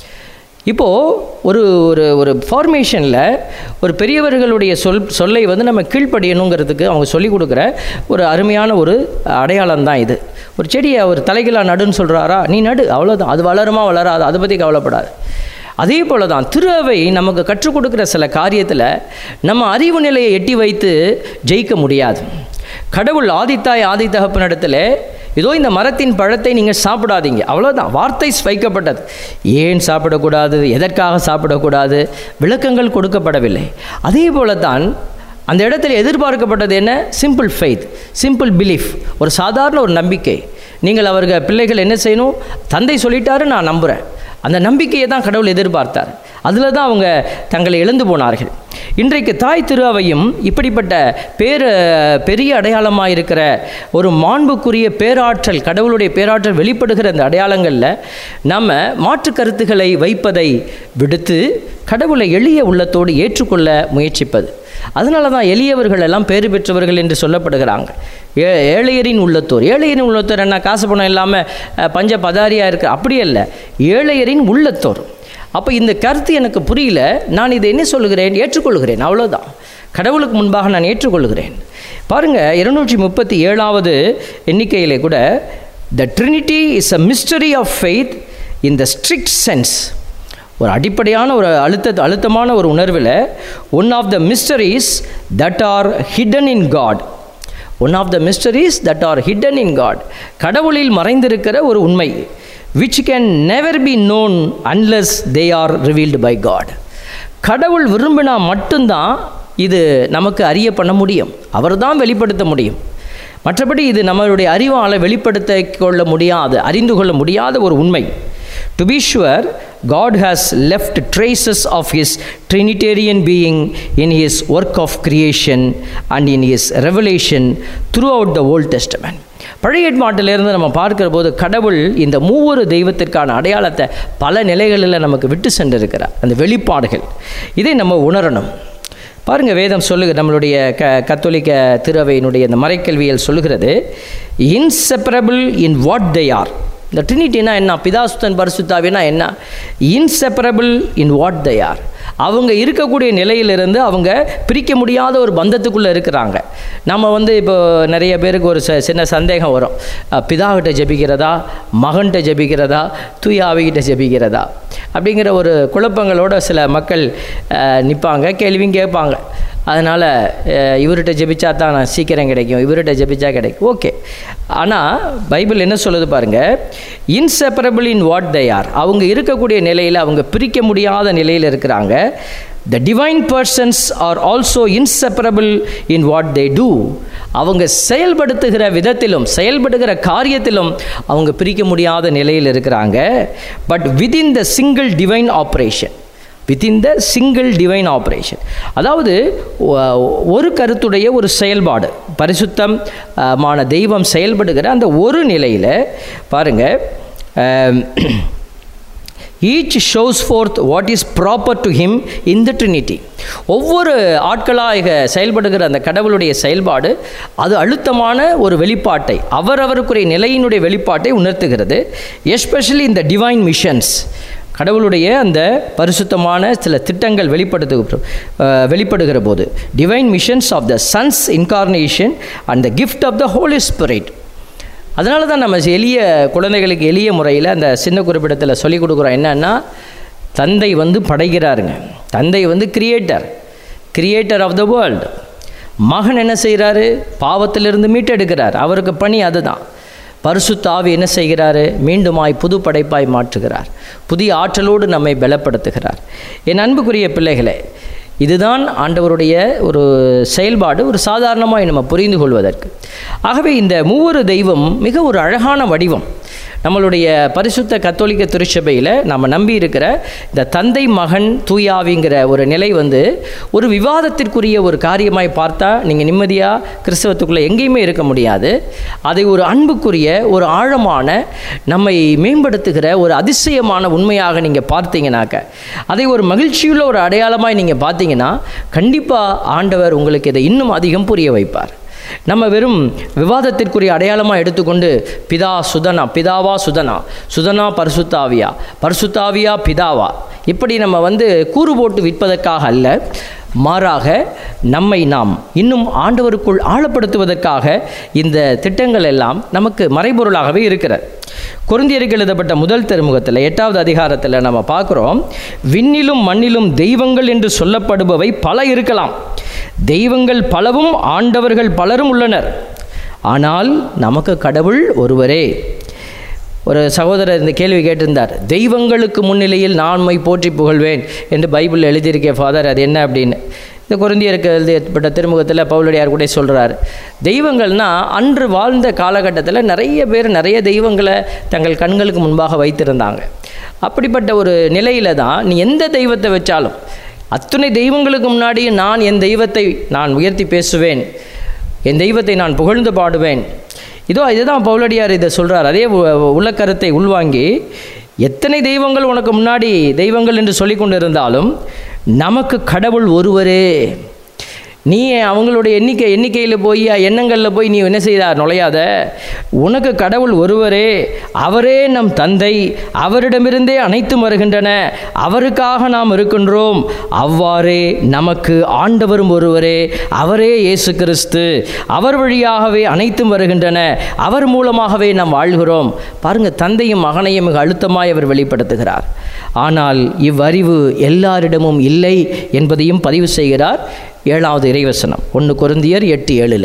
இப்போது ஒரு ஒரு ஒரு ஃபார்மேஷனில் ஒரு பெரியவர்களுடைய சொல் சொல்லை வந்து நம்ம கீழ்ப்படியணுங்கிறதுக்கு அவங்க சொல்லிக் கொடுக்குற ஒரு அருமையான ஒரு அடையாளம் தான் இது ஒரு செடியை ஒரு தலைகீழா நடுன்னு சொல்கிறாரா நீ நடு அவ்வளோதான் அது வளருமா வளராது அதை பற்றி கவலைப்படாது அதே போல தான் திரு அவை நமக்கு கற்றுக் கொடுக்குற சில காரியத்தில் நம்ம அறிவு நிலையை எட்டி வைத்து ஜெயிக்க முடியாது கடவுள் ஆதித்தாய் ஆதி தகப்பனிடத்தில் இதோ இந்த மரத்தின் பழத்தை நீங்கள் சாப்பிடாதீங்க அவ்வளோதான் வார்த்தை வைக்கப்பட்டது ஏன் சாப்பிடக்கூடாது எதற்காக சாப்பிடக்கூடாது விளக்கங்கள் கொடுக்கப்படவில்லை அதே போல தான் அந்த இடத்துல எதிர்பார்க்கப்பட்டது என்ன சிம்பிள் ஃபெய்த் சிம்பிள் பிலீஃப் ஒரு சாதாரண ஒரு நம்பிக்கை நீங்கள் அவர்கள் பிள்ளைகள் என்ன செய்யணும் தந்தை சொல்லிட்டாரு நான் நம்புகிறேன் அந்த நம்பிக்கையை தான் கடவுள் எதிர்பார்த்தார் அதில் தான் அவங்க தங்களை இழந்து போனார்கள் இன்றைக்கு தாய் திருவையும் இப்படிப்பட்ட பேர பெரிய அடையாளமாக இருக்கிற ஒரு மாண்புக்குரிய பேராற்றல் கடவுளுடைய பேராற்றல் வெளிப்படுகிற அந்த அடையாளங்களில் நம்ம மாற்று கருத்துக்களை வைப்பதை விடுத்து கடவுளை எளிய உள்ளத்தோடு ஏற்றுக்கொள்ள முயற்சிப்பது அதனால தான் எளியவர்கள் எல்லாம் பேறு பெற்றவர்கள் என்று சொல்லப்படுகிறாங்க ஏ ஏழையரின் உள்ளத்தோர் ஏழையரின் உள்ளத்தோர் என்ன காசு பணம் இல்லாமல் அஹ், பஞ்ச பதாரியாக இருக்கிற அப்படி அல்ல ஏழையரின் உள்ளத்தோர் அப்போ இந்த கருத்து எனக்கு புரியல நான் இதை என்ன சொல்லுகிறேன் ஏற்றுக்கொள்கிறேன் அவ்வளோதான் கடவுளுக்கு முன்பாக நான் ஏற்றுக்கொள்கிறேன் பாருங்கள் இருநூற்றி முப்பத்தி ஏழாவது எண்ணிக்கையிலே கூட the trinity is a mystery of faith in the strict sense ஒரு அடிப்படையான ஒரு அழுத்த அழுத்தமான ஒரு உணர்வில் one of the mysteries that are hidden in God one of the mysteries that are hidden in God கடவுளில் மறைந்திருக்கிற ஒரு உண்மை which can never be known unless they are revealed by God கடவுள் விரும்பினா மட்டும்தான் இது நமக்கு அறிய பண்ண முடியும் அவர் தான் வெளிப்படுத்த முடியும் மற்றபடி இது நம்மளுடைய அறிவால் வெளிப்படுத்த கொள்ள முடியாத அறிந்து கொள்ள முடியாத ஒரு உண்மை to be sure God has left traces of His Trinitarian being in His work of creation and in His revelation throughout the Old Testament. பழைய ஏற்பாட்டிலிருந்து நம்ம பார்க்கிற போது கடவுள் இந்த மூவொரு தெய்வத்திற்கான அடையாளத்தை பல நிலைகளில் நமக்கு விட்டு சென்றிருக்கிறார் அந்த வெளிப்பாடுகள் இதை நம்ம உணரணும் பாருங்க வேதம் சொல்லுக நம்மளுடைய க கத்தோலிக்க திருவையினுடைய இந்த மறைக்கல்வியல் சொல்லுகிறது inseparable in what they are இந்த ட்ரினிட்டினா என்ன பிதாசுத்தன் பரிசுத்தாவினா என்ன inseparable in what they are அவங்க இருக்கக்கூடிய நிலையிலிருந்து அவங்க பிரிக்க முடியாத ஒரு பந்தத்துக்குள்ளே இருக்கிறாங்க நம்ம வந்து இப்போ நிறைய பேருக்கு ஒரு ச- சின்ன சந்தேகம் வரும் அஹ், பிதாகிட்ட ஜெபிக்கிறதா மகன்கிட்ட ஜெபிக்கிறதா தூய ஆவிகிட்ட ஜெபிக்கிறதா அப்படிங்கிற ஒரு குழப்பங்களோட சில மக்கள் நிற்பாங்க கேள்வியும் கேட்பாங்க அதனால் இவர்கிட்ட ஜெபிச்சா தான் நான் சீக்கிரம் கிடைக்கும் இவர்கிட்ட ஜெபிச்சா கிடைக்கும் ஓகே ஆனால் பைபிள் என்ன சொல்லுது பாருங்க inseparable in what they are அவங்க இருக்கக்கூடிய நிலையில் அவங்க பிரிக்க முடியாத நிலையில் இருக்கிறாங்க the divine persons are also inseparable in what they do அவங்க செயல்படுத்துகிற விதத்திலும் செயல்படுகிற காரியத்திலும் அவங்க பிரிக்க முடியாத நிலையில் இருக்கிறாங்க but within the single divine operation within the single divine operation அதாவது ஒ- ஒரு கருத்துடைய ஒரு செயல்பாடு பரிசுத்தம் அஹ், மான தெய்வம் செயல்படுகிற அந்த ஒரு நிலையில் பாருங்கள் each shows forth what is proper to him in the trinity ஒவ்வொரு ஆட்களாக செயல்படுகிற அந்த கடவுளுடைய செயல்பாடு அது அழுத்தமான ஒரு வெளிப்பாட்டை அவரவருக்குரிய நிலையினுடைய வெளிப்பாட்டை உணர்த்துகிறது எஸ்பெஷலி இந்த டிவைன் மிஷன்ஸ் கடவுளுடைய அந்த பரிசுத்தமான சில திட்டங்கள் வெளிப்படுத்து அஹ், வெளிப்படுகிற போது divine missions of the son's incarnation and the gift of the holy spirit அதனால தான் நம்ம எளிய குழந்தைகளுக்கு எளிய முறையில் அந்த சின்ன குறிப்பிடத்தில் சொல்லிக் கொடுக்குறோம் என்னன்னா தந்தை வந்து படைக்கிறாருங்க தந்தை வந்து creator creator of the world மகன் என்ன செய்கிறாரு பாவத்திலிருந்து மீட்டெடுக்கிறார் அவருக்கு பணி அதுதான் பரிசுத்த ஆவி என்ன செய்கிறாரு மீண்டுமாய் புது படைப்பாய் மாற்றுகிறார் புதிய ஆற்றலோடு நம்மை பலப்படுத்துகிறார் என் அன்புக்குரிய பிள்ளைகளே இதுதான் ஆண்டவருடைய ஒரு செயல்பாடு ஒரு சாதாரணமாக நம்ம புரிந்து கொள்வதற்கு ஆகவே இந்த மூவொரு தெய்வம் மிக ஒரு அழகான வடிவம் நம்மளுடைய பரிசுத்த கத்தோலிக்க திருச்சபையில் நம்ம நம்பி இருக்கிற இந்த தந்தை மகன் தூயாவிங்கிற ஒரு நிலை வந்து ஒரு விவாதத்திற்குரிய ஒரு காரியமாய் பார்த்தா நீங்கள் நிம்மதியாக கிறிஸ்தவத்துக்குள்ளே எங்கேயுமே இருக்க முடியாது அதை ஒரு அன்புக்குரிய ஒரு ஆழமான நம்மை மேம்படுத்துகிற ஒரு அதிசயமான உண்மையாக நீங்கள் பார்த்தீங்கன்னாக்க அதை ஒரு மகிழ்ச்சியுள்ள ஒரு அடையாளமாய் நீங்கள் பார்த்தீங்கன்னா கண்டிப்பாக ஆண்டவர் உங்களுக்கு இதை இன்னும் அதிகம் புரிய வைப்பார் நம்ம வெறும் விவாதத்திற்குரிய அடையாளமாக எடுத்துக்கொண்டு பிதா சுதனா பிதாவா சுதனா சுதனா பரிசுத்தாவியா பரிசுத்தாவியா பிதாவா இப்படி நம்ம வந்து கூறு போட்டு விற்பதற்காக அல்ல மாறாக நம்மை நாம் இன்னும் ஆண்டவருக்குள் ஆழப்படுத்துவதற்காக இந்த திட்டங்கள் எல்லாம் நமக்கு மறைபொருளாகவே இருக்கிறது குருந்தியருக்கு எழுதப்பட்ட முதல் திருமுகத்தில் எட்டாவது அதிகாரத்தில் நம்ம பார்க்குறோம் விண்ணிலும் மண்ணிலும் தெய்வங்கள் என்று சொல்லப்படுபவை பல இருக்கலாம் தெய்வங்கள் பலவும் ஆண்டவர்கள் பலரும் உள்ளனர் ஆனால் நமக்கு கடவுள் ஒருவரே ஒரு சகோதரர் இந்த கேள்வி கேட்டிருந்தார் தெய்வங்களுக்கு முன்னிலையில் நான் மை போற்றி புகழ்வேன் என்று பைபிளில் எழுதியிருக்கேன் ஃபாதர் அது என்ன அப்படின்னு இந்த குருந்தியருக்கு எழுதப்பட்ட திருமுகத்தில் பவுலடியார் கூட சொல்கிறார் தெய்வங்கள்னா அன்று வாழ்ந்த காலகட்டத்தில் நிறைய பேர் நிறைய தெய்வங்களை தங்கள் கண்களுக்கு முன்பாக வைத்திருந்தாங்க அப்படிப்பட்ட ஒரு நிலையில் தான் நீ எந்த தெய்வத்தை வச்சாலும் அத்தனை தெய்வங்களுக்கு முன்னாடி நான் என் தெய்வத்தை நான் உயர்த்தி பேசுவேன் என் தெய்வத்தை நான் புகழ்ந்து பாடுவேன் இதோ இதுதான் பவுலடியார் இதை சொல்கிறார் அதே உ- உள்ள கருத்தை உள்வாங்கி எத்தனை தெய்வங்கள் உனக்கு முன்னாடி தெய்வங்கள் என்று சொல்லி கொண்டு இருந்தாலும் நமக்கு கடவுள் ஒருவரே நீ அவங்களுடைய எண்ணிக்கை எண்ணிக்கையில் போய் எண்ணங்களில் போய் நீ என்ன செய்தார் நுழையாத உனக்கு கடவுள் ஒருவரே அவரே நம் தந்தை அவரிடமிருந்தே அனைத்தும் வருகின்றன அவருக்காக நாம் இருக்கின்றோம் அவ்வாறே நமக்கு ஆண்டவரும் ஒருவரே அவரே இயேசு கிறிஸ்து அவர் வழியாகவே அனைத்தும் வருகின்றன அவர் மூலமாகவே நாம் வாழ்கிறோம் பாருங்க தந்தையும் மகனையும் மிக அழுத்தமாய் அவர் வெளிப்படுத்துகிறார் ஆனால் இவ்வறிவு எல்லாரிடமும் இல்லை என்பதையும் பதிவு செய்கிறார் ஏழாவது இறைவசனம் ஒன்று கொருந்தியர் எட்டு ஏழில்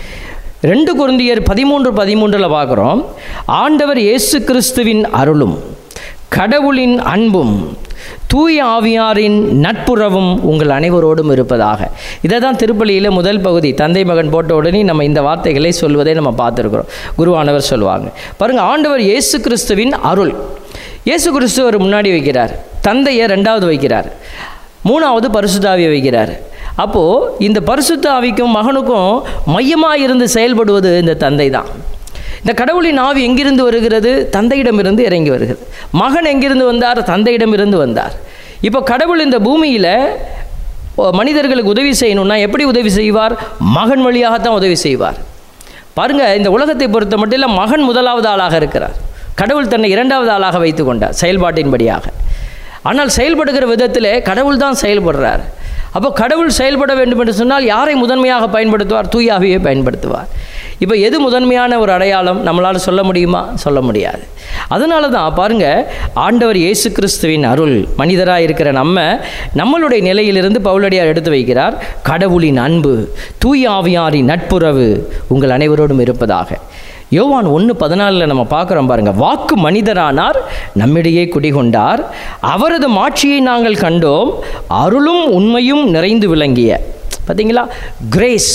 ரெண்டு கொருந்தியர் பதிமூன்று பதிமூன்றில் பார்க்குறோம் ஆண்டவர் இயேசு கிறிஸ்துவின் அருளும் கடவுளின் அன்பும் தூய ஆவியாரின் நட்புறவும் உங்கள் அனைவரோடும் இருப்பதாக இதை தான் திருப்பலியில் முதல் பகுதி தந்தை மகன் போட்ட உடனே நம்ம இந்த வார்த்தைகளை சொல்வதை நம்ம பார்த்துருக்குறோம் குருவானவர் சொல்லுவாங்க பாருங்கள் ஆண்டவர் இயேசு கிறிஸ்துவின் அருள் இயேசு கிறிஸ்து அவர் முன்னாடி வைக்கிறார் தந்தையை ரெண்டாவது வைக்கிறார் மூணாவது பரிசுத்தாவியை வைக்கிறார் அப்போது இந்த பரிசுத்த ஆவிக்கும் மகனுக்கும் மையமாக இருந்து செயல்படுவது இந்த தந்தை தான் இந்த கடவுளின் ஆவி எங்கிருந்து வருகிறது தந்தையிடமிருந்து இறங்கி வருகிறது மகன் எங்கிருந்து வந்தார் தந்தையிடமிருந்து வந்தார் இப்போ கடவுள் இந்த பூமியில் மனிதர்களுக்கு உதவி செய்யணும்னா எப்படி உதவி செய்வார் மகன் வழியாகத்தான் உதவி செய்வார் பாருங்க இந்த உலகத்தை பொறுத்த மட்டும் இல்லை மகன் முதலாவது ஆளாக இருக்கிறார் கடவுள் தன்னை இரண்டாவது ஆளாக வைத்து கொண்டார் செயல்பாட்டின்படியாக ஆனால் செயல்படுகிற விதத்தில் கடவுள் தான் செயல்படுறார் அப்போ கடவுள் செயல்பட வேண்டும் என்று சொன்னால் யாரை முதன்மையாக பயன்படுத்துவார் தூயாவியை பயன்படுத்துவார் இப்போ எது முதன்மையான ஒரு அடையாளம் நம்மளால் சொல்ல முடியுமா சொல்ல முடியாது அதனால தான் பாருங்க ஆண்டவர் இயேசு கிறிஸ்துவின் அருள் மனிதராக இருக்கிற நம்ம நம்மளுடைய நிலையிலிருந்து பவுலடியார் எடுத்து வைக்கிறார் கடவுளின் அன்பு தூய ஆவியாரின் நட்புறவு உங்கள் அனைவரோடும் இருப்பதாக யோவான் ஒன்று பதினாலில் நம்ம பார்க்குறோம் பாருங்கள் வாக்கு மனிதரானார் நம்மிடையே குடிகொண்டார் அவரது மாட்சியை நாங்கள் கண்டோம் அருளும் உண்மையும் நிறைந்து விளங்கிய பார்த்தீங்களா கிரேஸ்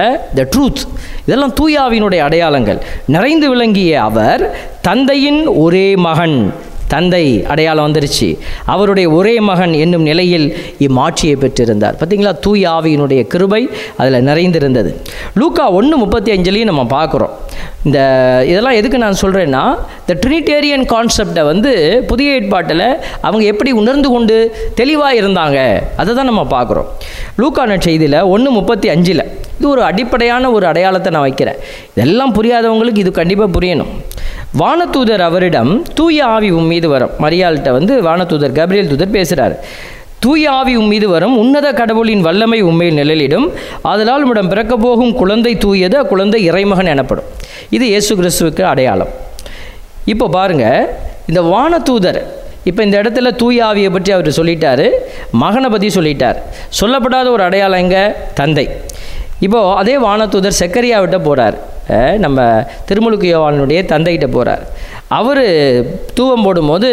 த ட்ரூத் இதெல்லாம் தூயாவினுடைய அடையாளங்கள் நிறைந்து விளங்கிய அவர் தந்தையின் ஒரே மகன் தந்தை அடையாளம் வந்துருச்சு அவருடைய ஒரே மகன் என்னும் நிலையில் இம்மாட்சியை பெற்றிருந்தார் பார்த்தீங்களா தூய ஆவியினுடைய கிருபை அதில் நிறைந்திருந்தது லூக்கா ஒன்று முப்பத்தி அஞ்சுலையும் நம்ம பார்க்குறோம் இந்த இதெல்லாம் எதுக்கு நான் சொல்கிறேன்னா இந்த ட்ரினிடேரியன் கான்செப்டை வந்து புதிய ஏற்பாட்டில் அவங்க எப்படி உணர்ந்து கொண்டு தெளிவாக இருந்தாங்க அதை தான் நம்ம பார்க்குறோம் லூக்கான செய்தியில் ஒன்று முப்பத்தி அஞ்சில் இது ஒரு அடிப்படையான ஒரு அடையாளத்தை நான் வைக்கிறேன் இதெல்லாம் புரியாதவங்களுக்கு இது கண்டிப்பாக புரியணும் வானதூதர் அவரிடம் தூய ஆவி உன் மீது வரும் மரியாள்கிட்ட வந்து வானதூதர் கப்ரியல் தூதர் பேசுகிறார் தூய ஆவி உன் மீது வரும் உன்னத கடவுளின் வல்லமை உண்மையில் நிழலிடும் அதனால் உம்மிடம் பிறக்கப் போகும் குழந்தை தூயது அக்குழந்தை இறைமகன் எனப்படும் இது இயேசு கிறிஸ்துவுக்கு அடையாளம் இப்போ பாருங்க இந்த வானதூதர் இப்போ இந்த இடத்துல தூய ஆவியை பற்றி அவர் சொல்லிட்டாரு மகனை பற்றி சொல்லிட்டார் சொல்லப்படாத ஒரு அடையாளம் எங்க தந்தை இப்போது அதே வானதூதர் செக்கரியாவிட்ட போகிறார் நம்ம திருமுழுக்கு யோவானுடைய தந்தைகிட்ட போகிறார் அவர் தூவம் போடும்போது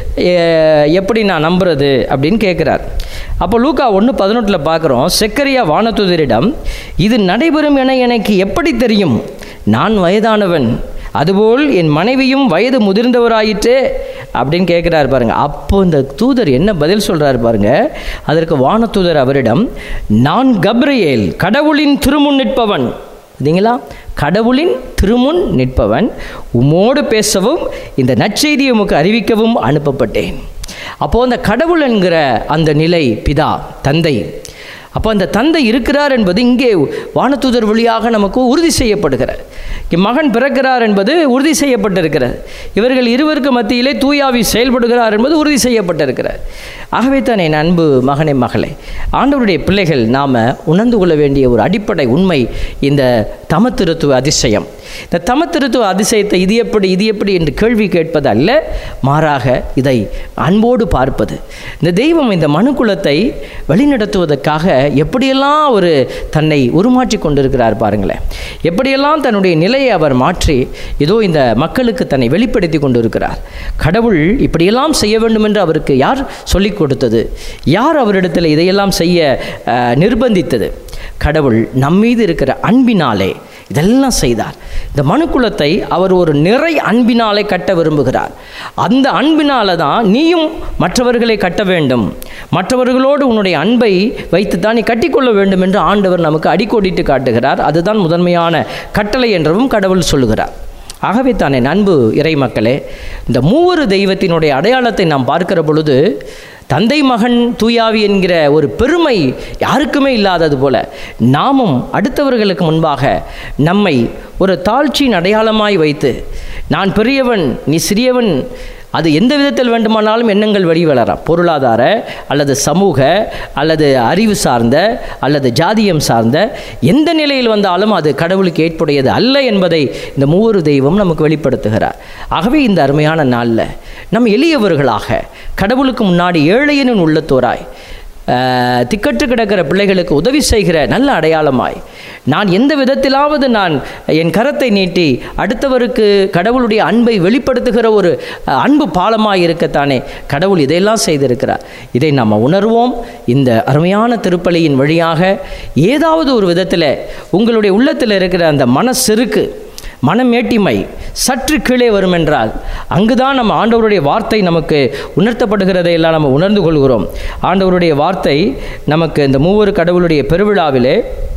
"எ- எப்படி நான் நம்புறது அப்படின்னு கேட்குறார் அப்போ லூக்கா ஒன்று பதினெட்டில் பார்க்குறோம் செக்கரியா வானதூதரிடம் இது நடைபெறும் என எனக்கு எப்படி தெரியும் நான் வயதானவன் அதுபோல் என் மனைவியும் வயது முதிர்ந்தவராயிற்றே அப்படின்னு கேட்குறாரு பாருங்க அப்போ இந்த தூதர் என்ன பதில் சொல்றாரு பாருங்க அதற்கு வானதூதர் அவரிடம் நான் கப்ரியேல் கடவுளின் திருமுன் நிற்பவன் பார்த்தீங்களா கடவுளின் திருமுன் நிற்பவன் உமோடு பேசவும் இந்த நற்செய்தியை உமக்கு அறிவிக்கவும் அனுப்பப்பட்டேன் அப்போ அந்த கடவுள் என்கிற அந்த நிலை பிதா தந்தை அப்போ அந்த தந்தை இருக்கிறார் என்பது இங்கே வானதூதர் வழியாக நமக்கு உறுதி செய்யப்படுகிறது இங்கே மகன் பிறக்கிறார் என்பது உறுதி செய்யப்பட்டிருக்கிறது இவர்கள் இருவருக்கு மத்தியிலே தூயாவி செயல்படுகிறார் என்பது உறுதி செய்யப்பட்டிருக்கிறது ஆகவே தான் என் அன்பு மகனே மகளே ஆண்டவருடைய பிள்ளைகள் நாம் உணர்ந்து கொள்ள வேண்டிய ஒரு அடிப்படை உண்மை இந்த தமத்திருத்துவ அதிசயம் இந்த தமத்திருத்துவ அதிசயத்தை இது எப்படி இது எப்படி என்று கேள்வி கேட்பது அல்ல மாறாக இதை அன்போடு பார்ப்பது இந்த தெய்வம் இந்த மனுக்குலத்தை வழிநடத்துவதற்காக எப்படியெல்லாம் ஒரு தன்னை உருமாற்றி கொண்டிருக்கிறார் பாருங்களேன் எப்படியெல்லாம் தன்னுடைய நிலையை அவர் மாற்றி ஏதோ இந்த மக்களுக்கு தன்னை வெளிப்படுத்தி கொண்டிருக்கிறார் கடவுள் இப்படியெல்லாம் செய்ய வேண்டும் என்று அவருக்கு யார் சொல்லிக் கொடுத்தது யார் அவரிடத்தில் இதையெல்லாம் செய்ய அஹ், நிர்பந்தித்தது கடவுள் நம்மீது இருக்கிற அன்பினாலே இதெல்லாம் செய்தார் இந்த மனுக்குலத்தை அவர் ஒரு நிறை அன்பினாலே கட்ட விரும்புகிறார் அந்த அன்பினால தான் நீயும் மற்றவர்களை கட்ட வேண்டும் மற்றவர்களோடு உன்னுடைய அன்பை வைத்து தான் நீ கட்டிக்கொள்ள வேண்டும் என்று ஆண்டவர் நமக்கு அடிக்கோடிட்டு காட்டுகிறார் அதுதான் முதன்மையான கட்டளை என்றவும் கடவுள் சொல்லுகிறார் ஆகவே தானே அன்பு இறை மக்களே இந்த மூவரு தெய்வத்தினுடைய அடையாளத்தை நாம் பார்க்கிற பொழுது தந்தை மகன் தூயாவி என்கிற ஒரு பெருமை யாருக்குமே இல்லாதது போல நாமும் அடுத்தவர்களுக்கு முன்பாக நம்மை ஒரு தாழ்ச்சியின் அடையாளமாய் வைத்து நான் பெரியவன் நீ சிறியவன் அது எந்த விதத்தில் வேண்டுமானாலும் எண்ணங்கள் வெளிவரலாம் பொருளாதார அல்லது சமூக அல்லது அறிவு சார்ந்த அல்லது ஜாதியம் சார்ந்த எந்த நிலையில் வந்தாலும் அது கடவுளுக்கு ஏற்புடையது அல்ல என்பதை இந்த மூவரு தெய்வம் நமக்கு வெளிப்படுத்துகிறார் ஆகவே இந்த அருமையான நாளில் நம் எளியவர்களாக கடவுளுக்கு முன்னாடி ஏழையனின் உள்ளத்தோராய் ஆஹ், திக்கற்று கிடக்கிற பிள்ளைகளுக்கு உதவி செய்கிற நல்ல அடையாளமாய் நான் எந்த விதத்திலாவது நான் என் கரத்தை நீட்டி அடுத்தவருக்கு கடவுளுடைய அன்பை வெளிப்படுத்துகிற ஒரு அஹ், அன்பு பாலமாய் இருக்கத்தானே கடவுள் இதையெல்லாம் செய்திருக்கிறார் இதை நாம் உணர்வோம் இந்த அருமையான திருப்பலியின் வழியாக ஏதாவது ஒரு விதத்தில் உங்களுடைய உள்ளத்தில் இருக்கிற அந்த மனசெருக்கு மனமேட்டிமை சற்று கீழே வரும் என்றால் அங்குதான் நம்ம ஆண்டவருடைய வார்த்தை நமக்கு உணர்த்தப்படுகிறதை எல்லாம் நம்ம உணர்ந்து கொள்கிறோம் ஆண்டவருடைய வார்த்தை நமக்கு இந்த மூவரு கடவுளுடைய பெருவிழாவிலே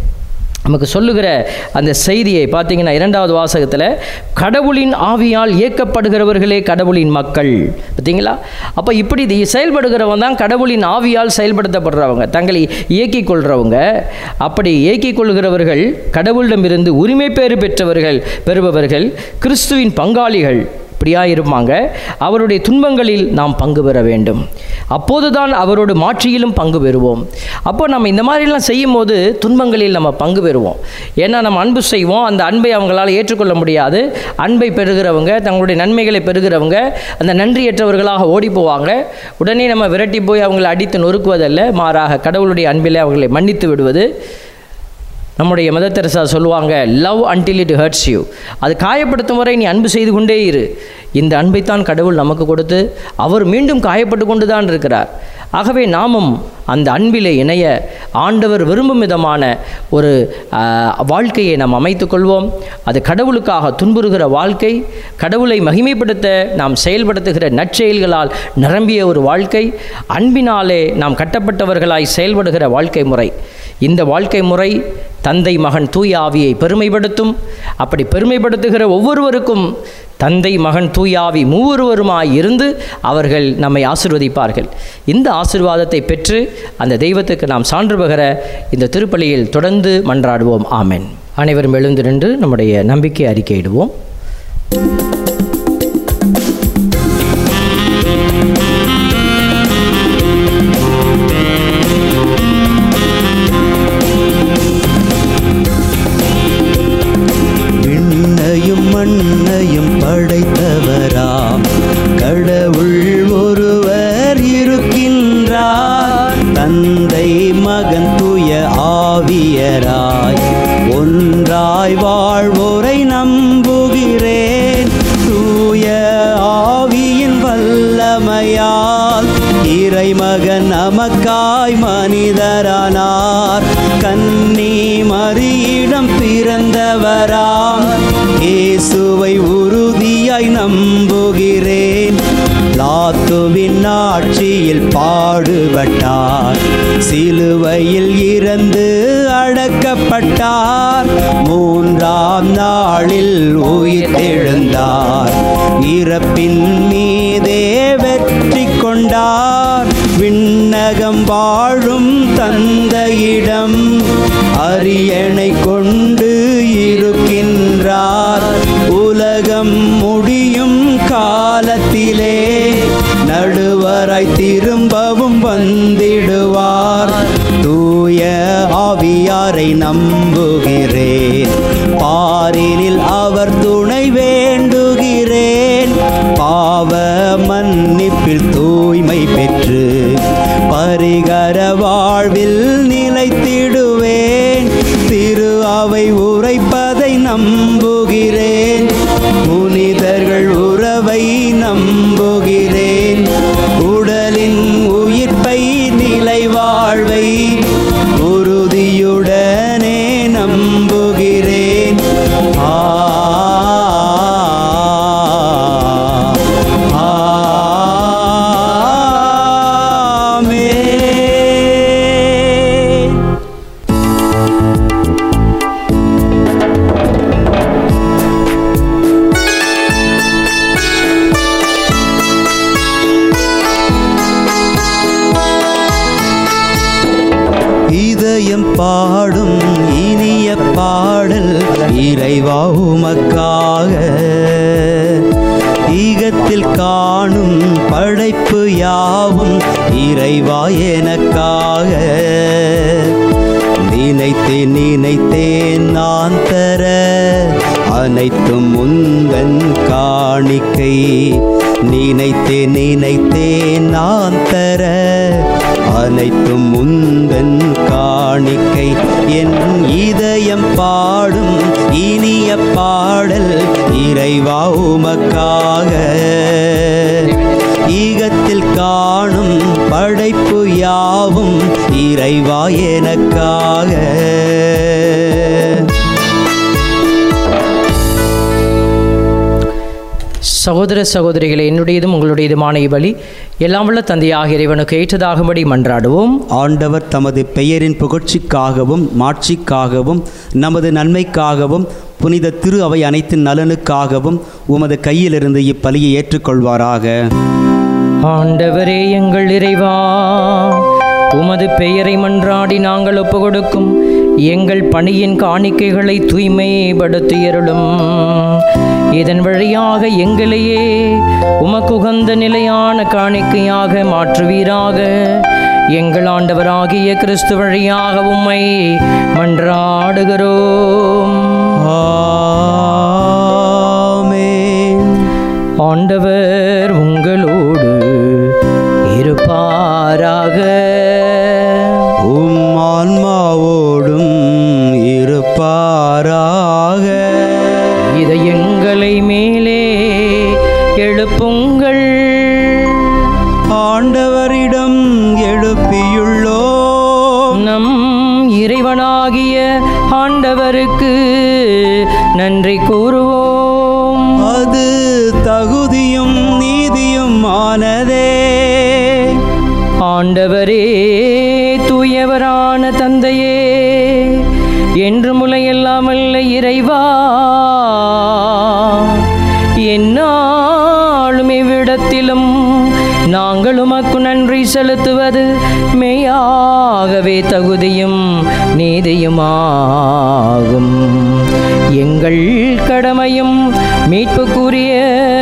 நமக்கு சொல்லுகிற அந்த செய்தியை பார்த்தீங்கன்னா இரண்டாவது வாசகத்தில் கடவுளின் ஆவியால் இயக்கப்படுகிறவர்களே கடவுளின் மக்கள் பார்த்தீங்களா அப்போ இப்படி இது செயல்படுகிறவங்க தான் கடவுளின் ஆவியால் செயல்படுத்தப்படுறவங்க தங்களை இயக்கிக் கொள்கிறவங்க அப்படி இயக்கிக் கொள்கிறவர்கள் கடவுளிடமிருந்து உரிமை பேறு பெற்றவர்கள் பெறுபவர்கள் கிறிஸ்துவின் பங்காளிகள் இப்படியா இருப்பாங்க அவருடைய துன்பங்களில் நாம் பங்கு பெற வேண்டும் அப்போதுதான் அவரோட மாட்சியிலும் பங்கு பெறுவோம் அப்போ நம்ம இந்த மாதிரிலாம் செய்யும்போது துன்பங்களில் நம்ம பங்கு பெறுவோம் ஏன்னா நம்ம அன்பு செய்வோம் அந்த அன்பை அவங்களால் ஏற்றுக்கொள்ள முடியாது அன்பை பெறுகிறவங்க தங்களுடைய நன்மைகளை பெறுகிறவங்க அந்த நன்றியற்றவர்களாக ஓடி போவாங்க உடனே நம்ம விரட்டி போய் அவங்களை அடித்து நொறுக்குவதல்ல மாறாக கடவுளுடைய அன்பிலே அவர்களை மன்னித்து விடுவது நம்முடைய மதர் தெரசா சொல்லுவாங்க love until it hurts you அது காயப்படுத்தும் வரை நீ அன்பு செய்து கொண்டே இரு இந்த அன்பைத்தான் கடவுள் நமக்கு கொடுத்து அவர் மீண்டும் காயப்பட்டு கொண்டு தான் இருக்கிறார் ஆகவே நாமும் அந்த அன்பிலே இணைய ஆண்டவர் விரும்பும் விதமான ஒரு ஆஹ், வாழ்க்கையை நாம் அமைத்துக்கொள்வோம் அது கடவுளுக்காக துன்புறுகிற வாழ்க்கை கடவுளை மகிமைப்படுத்த நாம் செயல்படுத்துகிற நற்செயல்களால் நிரம்பிய ஒரு வாழ்க்கை அன்பினாலே நாம் கட்டப்பட்டவர்களாய் செயல்படுகிற வாழ்க்கை முறை இந்த வாழ்க்கை முறை தந்தை மகன் தூய ஆவியை பெருமைப்படுத்தும் அப்படி பெருமைப்படுத்துகிற ஒவ்வொருவருக்கும் தந்தை மகன் தூய ஆவி மூவருவருமாய் இருந்து அவர்கள் நம்மை ஆசிர்வதிப்பார்கள் இந்த ஆசிர்வாதத்தை பெற்று அந்த தெய்வத்துக்கு நாம் சான்று பகர இந்த திருப்பலியில் தொடர்ந்து மன்றாடுவோம் ஆமென் அனைவரும் எழுந்து நின்று நம்முடைய நம்பிக்கை அறிக்கையிடுவோம் விண்ணையும் மண்ணையும் படைத்தவராம் கடவுள் ஒருவர் தந்தை மகன் தூய ஆவியராய் ஒன்றாய் வாழ்வோரை நம்புகிறேன் தூய ஆவியின் வல்லமையால் இறைமகன் நமக்காய் மனிதரானார் கன்னி மறியிடம் பிறந்தவராம் இயேசுவை உறுதியாய் நம்புகிறேன் லாத்துவின் ஆட்சியில் பாடுபட்டார் சிலுவையில் இறந்து அடக்கப்பட்டார் மூன்றாம் நாளில் உயிர் எழுந்தார் இறப்பின் மீதே வெற்றி கொண்டார் விண்ணகம் வாழும் தந்தையிடம் அரியணை கொண்டு இருக்கின்றார் உலகம் முடியும் காலத்திலே நடுவராய் திரும்பவும் வந்திடுவார் தூய ஆவியாரை நம்புகிறேன் பாரினில் அவர் துணை வேண்டுகிறேன் பாவ மன்னிப்பில் தூய்மை பெற்று பரிகர வாழ்வில் நிலைத்திடுவேன் திரு அவை உரைப்பதை நம்புகிறேன் புனிதர்கள் உறவை நம்புகிறேன் உடலின் உயிர்ப்பை நிலை வாழ்வை உறுதியுடனே நம்புகிறேன் ஆ ஆமென். இதயம் பாடும் இனிய பாடல் இறைவா உமக்காக ஈகத்தில் காணும் படைப்பு யாவும் இறைவா எனக்காக நினைத்தேன் நினைத்தேன் நான் தர அனைத்தும் முந்தன் காணிக்கை நினைத்தேன் நினைத்தேன் நான் தர அனைத்தும் முந்தன் காணிக்கை என் இதயம் பாடும் இனிய பாடல் இறைவா உமக்காக ஈகத்தில் காணும் படைப்பு யாவும் இறைவா எனக்காக சகோதர சகோதரிகளே என்னுடையதும் உங்களுடையதுமான இவ்வழி எல்லாம் உள்ள தந்தையாக இறைவனுக்கு ஏற்றதாகும்படி மன்றாடுவோம் ஆண்டவர் தமது பெயரின் புகழ்ச்சிக்காகவும் மாட்சிக்காகவும் நமது நன்மைக்காகவும் புனித திரு அவை அனைத்தின் நலனுக்காகவும் உமது கையிலிருந்து இப்பலியை ஏற்றுக்கொள்வாராக ஆண்டவரே எங்கள் இறைவா உமது பெயரை மன்றாடி நாங்கள் ஒப்புக்கொடுக்கும் எங்கள் பணியின் காணிக்கைகளை தூய்மைப்படுத்தியருளும் இதன் வழியாக எங்களையே உமக்கு உகந்த நிலையான காணிக்கையாக மாற்றுவீராக எங்கள் ஆண்டவராகிய கிறிஸ்து வழியாக உம்மை மன்றாடுகிறோம் ஆமென் ஆண்டவர் உங்களோடு இருப்பாராக உம் ஆன்மாவோடும் இருப்பாராக இதயங்களை மேலே எழுப்புங்கள் ஆண்டவரிடம் எழுப்பியுள்ளோம் நம் இறைவனாகிய ஆண்டவருக்கு நன்றி கூறுவோம் அது தகுதியும் நீதியும் ஆனதே ஆண்டவரே தூயவரான தந்தையே என்று முளையல்லாமல்ல இறைவா என்னாலும் இவ்விடத்திலும் நாங்கள் உமக்கு நன்றி செலுத்துவது மெய்யாகவே தகுதியும் நீதியுமாகும் எங்கள் கடமையும் மீட்புக்குரிய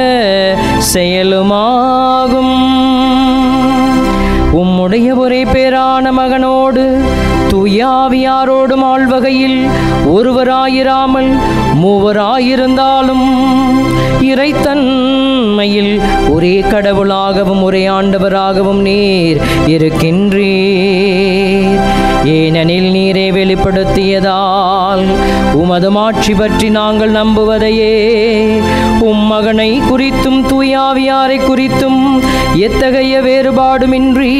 செயலுமாகும் உம்முடைய ஒரே பேரான மகனோடு தூயாவியாரோடும் ஆள்வகையில் ஒருவராயிராமல் மூவராயிருந்தாலும் இறைத்தன் உண்மையில் ஒரே கடவுளாகவும் ஒரே ஆண்டவராகவும் நீர் இருக்கின்றீர் ஏனெனில் நீரே வெளிப்படுத்தியதால் உமது மாட்சி பற்றி நாங்கள் நம்புவதையே உம் மகனை குறித்தும் தூயாவியாரை குறித்தும் எத்தகைய வேறுபாடுமின்றி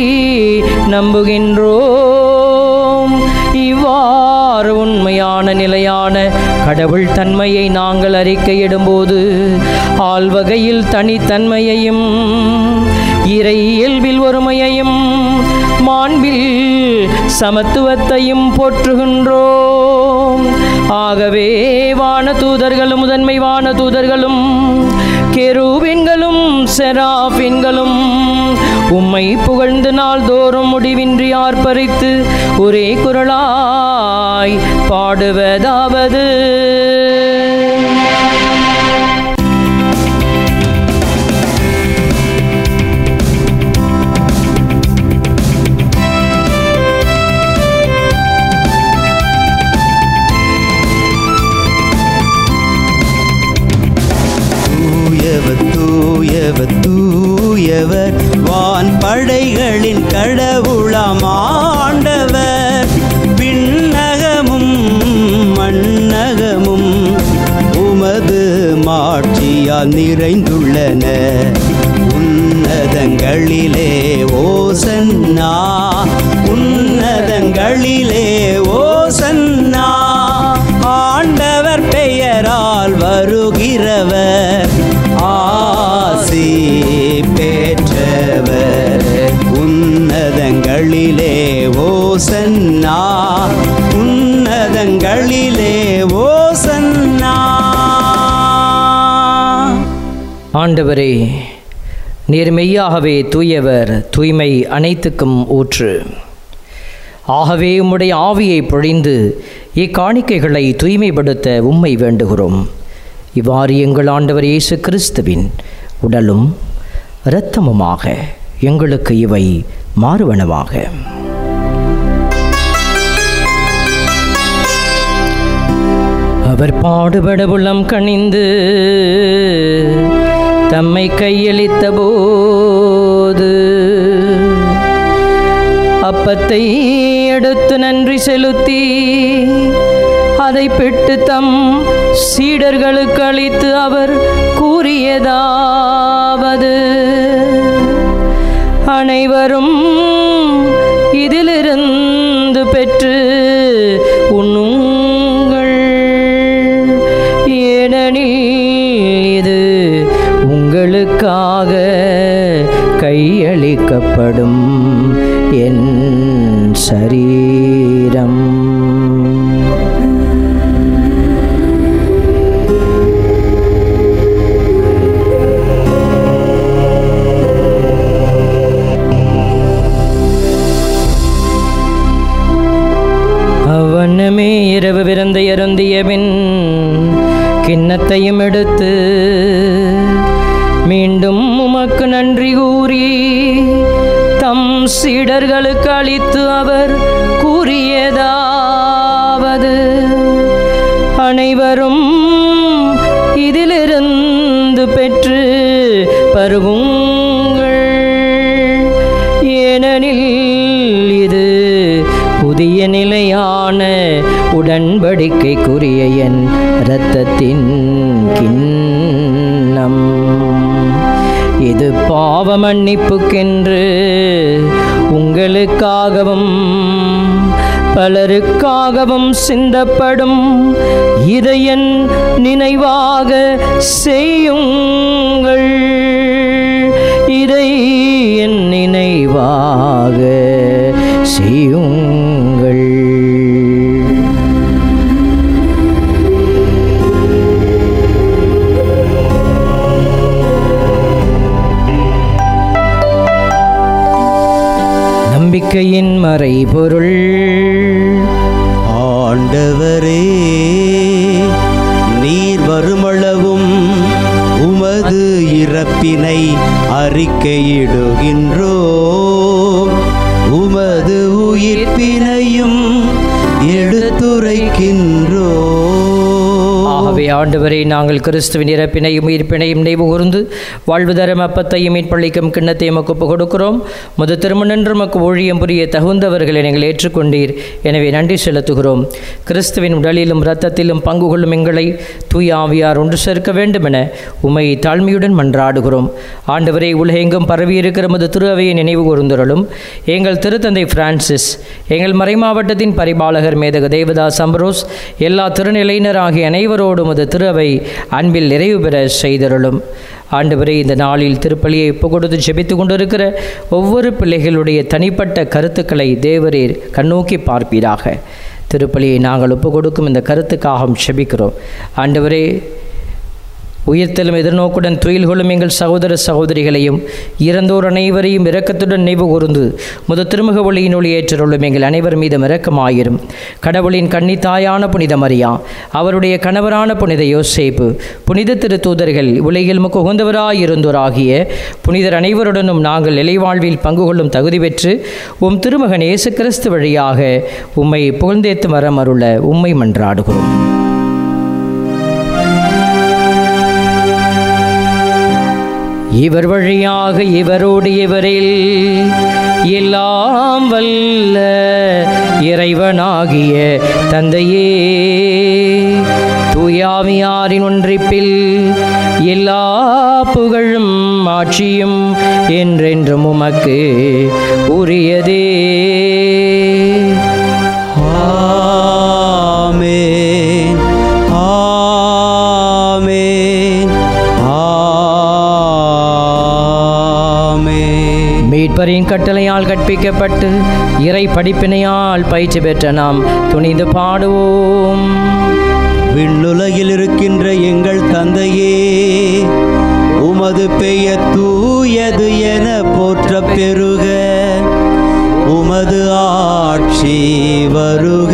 நம்புகின்றோம் இவ்வாறு உண்மையான நிலையான கடவுள் தன்மையை நாங்கள் அறிக்கையிடும்போது ஆள்வகையில் தனித்தன்மையையும் இறை இயல்பில் ஒருமையையும் மாண்பில் சமத்துவத்தையும் போற்றுகின்றோம் ஆகவே வான தூதர்களும் முதன்மை வான தூதர்களும் கெரூபின்களும் செராபின்களும் உம்மை புகழ்ந்து நாள்தோறும் முடிவின்றி ஆர்ப்பரித்து ஒரே குரலாய் பாடுவதாவது தூயவர் தூயவர் தூயவர் வான் படைகளின் கடவுளாம் ஆண்டவர் விண்ணகமும் மண்ணகமும் உமது மாட்சியால் நிறைந்துள்ளன உன்னதங்களிலே ஓசன்னா உன்னதங்களிலே ஓசன்னா ஆண்டவர் பெயரால் வருகிறவர் ஆசி பெற்றவர் உன்னதங்களிலே ஓசன்னா உன்னதங்களிலே ஓசன்னா ஆண்டவரே நீர் மெய்யாகவே தூயவர் தூய்மை அனைத்துக்கும் ஊற்று ஆகவே உம்முடைய ஆவியை பொழிந்து இக்காணிக்கைகளை தூய்மைப்படுத்த உம்மை வேண்டுகிறோம் இவ்வாறு எங்கள் ஆண்டவர் இயேசு கிறிஸ்துவின் உடலும் இரத்தமுமாக எங்களுக்கு இவை மாறுவனவாக அவர் பாடுபட உள்ளம் கனிந்து தம்மை கையளித்த போது அப்பத்தை எடுத்து நன்றி செலுத்தி அதை பெற்று தம் சீடர்களுக்கு அளித்து அவர் கூறியதாவது அனைவரும் இதிலிருந்து பெற்று உண்ணுங்கள் ஏனெனில் இது உங்களுக்காக கையளிக்கப்படும் என் சரீரம் அவ்வண்ணமே இரவு விருந்தை அருந்திய பின் கிண்ணத்தையும் எடுத்து மீண்டும் உமக்கு நன்றி கூறி தம் சீடர்களுக்கு அளித்து அவர் கூறியதாவது அனைவரும் இதிலிருந்து பெற்று பருகுங்கள் ஏனெனில் இது புதிய நிலையான உடன்படிக்கைக்குரிய என் இரத்தத்தின் கிண்ணம் இது பாவ மன்னிப்புக்கென்று உங்களுக்காகவும் பலருக்காகவும் சிந்தப்படும் இதையன் நினைவாக செய்யுங்கள் இதை என் நினைவாக செய்யுங்கள் நம்பிக்கையின் மறைபொருள் ஆண்டவரே நீர் வருமளவும் உமது இறப்பினை அறிக்கையிடுகின்றோ உமது உயிர்ப்பினையும் எடுத்துரைக்கின்றோ ஆகவே ஆண்டவரை நாங்கள் கிறிஸ்துவின் இறப்பினையும் உயிர்ப்பினையும் நினைவு கூர்ந்து வாழ்வு தரும் அப்பத்தையும் மீட்பளிக்கும் கிண்ணத்தையும் ஒப்பு கொடுக்கிறோம் முது திருமணன்று மக்கு ஊழியம் புரிய தகுந்தவர்களை நீங்கள் ஏற்றுக்கொண்டீர் எனவே நன்றி செலுத்துகிறோம் கிறிஸ்துவின் உடலிலும் இரத்தத்திலும் பங்கு கொள்ளும் எங்களை தூய ஆவியார் ஒன்று சேர்க்க வேண்டுமென உமை தாழ்மையுடன் மன்றாடுகிறோம் ஆண்டவரை உலகெங்கும் பரவியிருக்கிற மது திரு அவையை நினைவு கூர்ந்துள்ளலும் எங்கள் திருத்தந்தை பிரான்சிஸ் எங்கள் மறைமாவட்டத்தின் பரிபாலகர் மேதக தேவதாஸ் அம்பரோஸ் எல்லா திருநிலையினராகிய அனைவரோடும் அது திரு அவை அன்பில் நிறைவு பெற செய்தருளும் ஆண்டவரே இந்த நாளில் திருப்பலியை ஒப்பு கொடுத்து ஜெபித்து கொண்டிருக்கிற ஒவ்வொரு பிள்ளைகளுடைய தனிப்பட்ட கருத்துக்களை தேவரீர் கண்ணோக்கி பார்ப்பீராக திருப்பலியை நாங்கள் ஒப்பு கொடுக்கும் இந்த கருத்துக்காக செபிக்கிறோம் ஆண்டவரே உயிர்த்தலும் எதிர்நோக்குடன் துயில் கொள்ளும் எங்கள் சகோதர சகோதரிகளையும் இறந்தோர் அனைவரையும் இரக்கத்துடன் நினைவு கூர்ந்து முத திருமுக ஒளியின் ஒளி ஏற்றருளும் எங்கள் அனைவர் மீதும் இரக்கமாயிரும் கடவுளின் கன்னித்தாயான புனித மரியா அவருடைய கணவரான புனித யோசேப்பு புனித திரு தூதர்கள் உலகில் முக்கு உகந்தவராயிருந்தோராகிய புனிதர் அனைவருடனும் நாங்கள் இலைவாழ்வில் பங்கு கொள்ளும் தகுதி பெற்று உம் திருமகன் இயேசு கிறிஸ்து வழியாக உம்மை புகழ்ந்தேத்து மரம் அருள உம்மை மன்றாடுகிறோம் இவர் வழியாக இவரோடு இவரில் எல்லாம் வல்ல இறைவனாகிய தந்தையே தூயாமியாரின் ஒன்றிப்பில் எல்லா புகழும் ஆட்சியும் என்றென்றும் உமக்கு உரியதே ஆமென் ஆமென் ஆமென் மீட்பரின் கட்டளையால் கற்பிக்கப்பட்டு இறை படிப்பினையால் பயிற்சி பெற்ற நாம் துணிந்து பாடுவோம் விண்ணுலகில் இருக்கின்ற எங்கள் தந்தையே உமது பெயர் தூயது என போற்ற பெருக உமது ஆட்சி வருக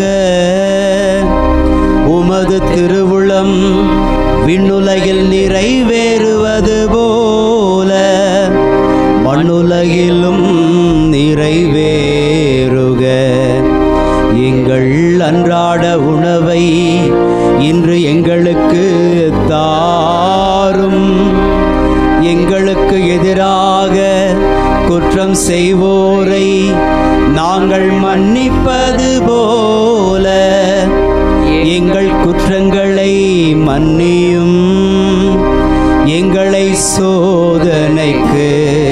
உமது திருவுளம் விண்ணுலகில் நிறைவேறுவது போல மண்ணுலகிலும் நிறைவேறுக எங்கள் அன்றாட உணவை இன்று எங்களுக்கு தாரும் எங்களுக்கு எதிராக குற்றம் செய்வோரை நாங்கள் மன்னிப்பது போல எங்கள் குற்றங்களை மன்னியும் எங்களை சோதனைக்கு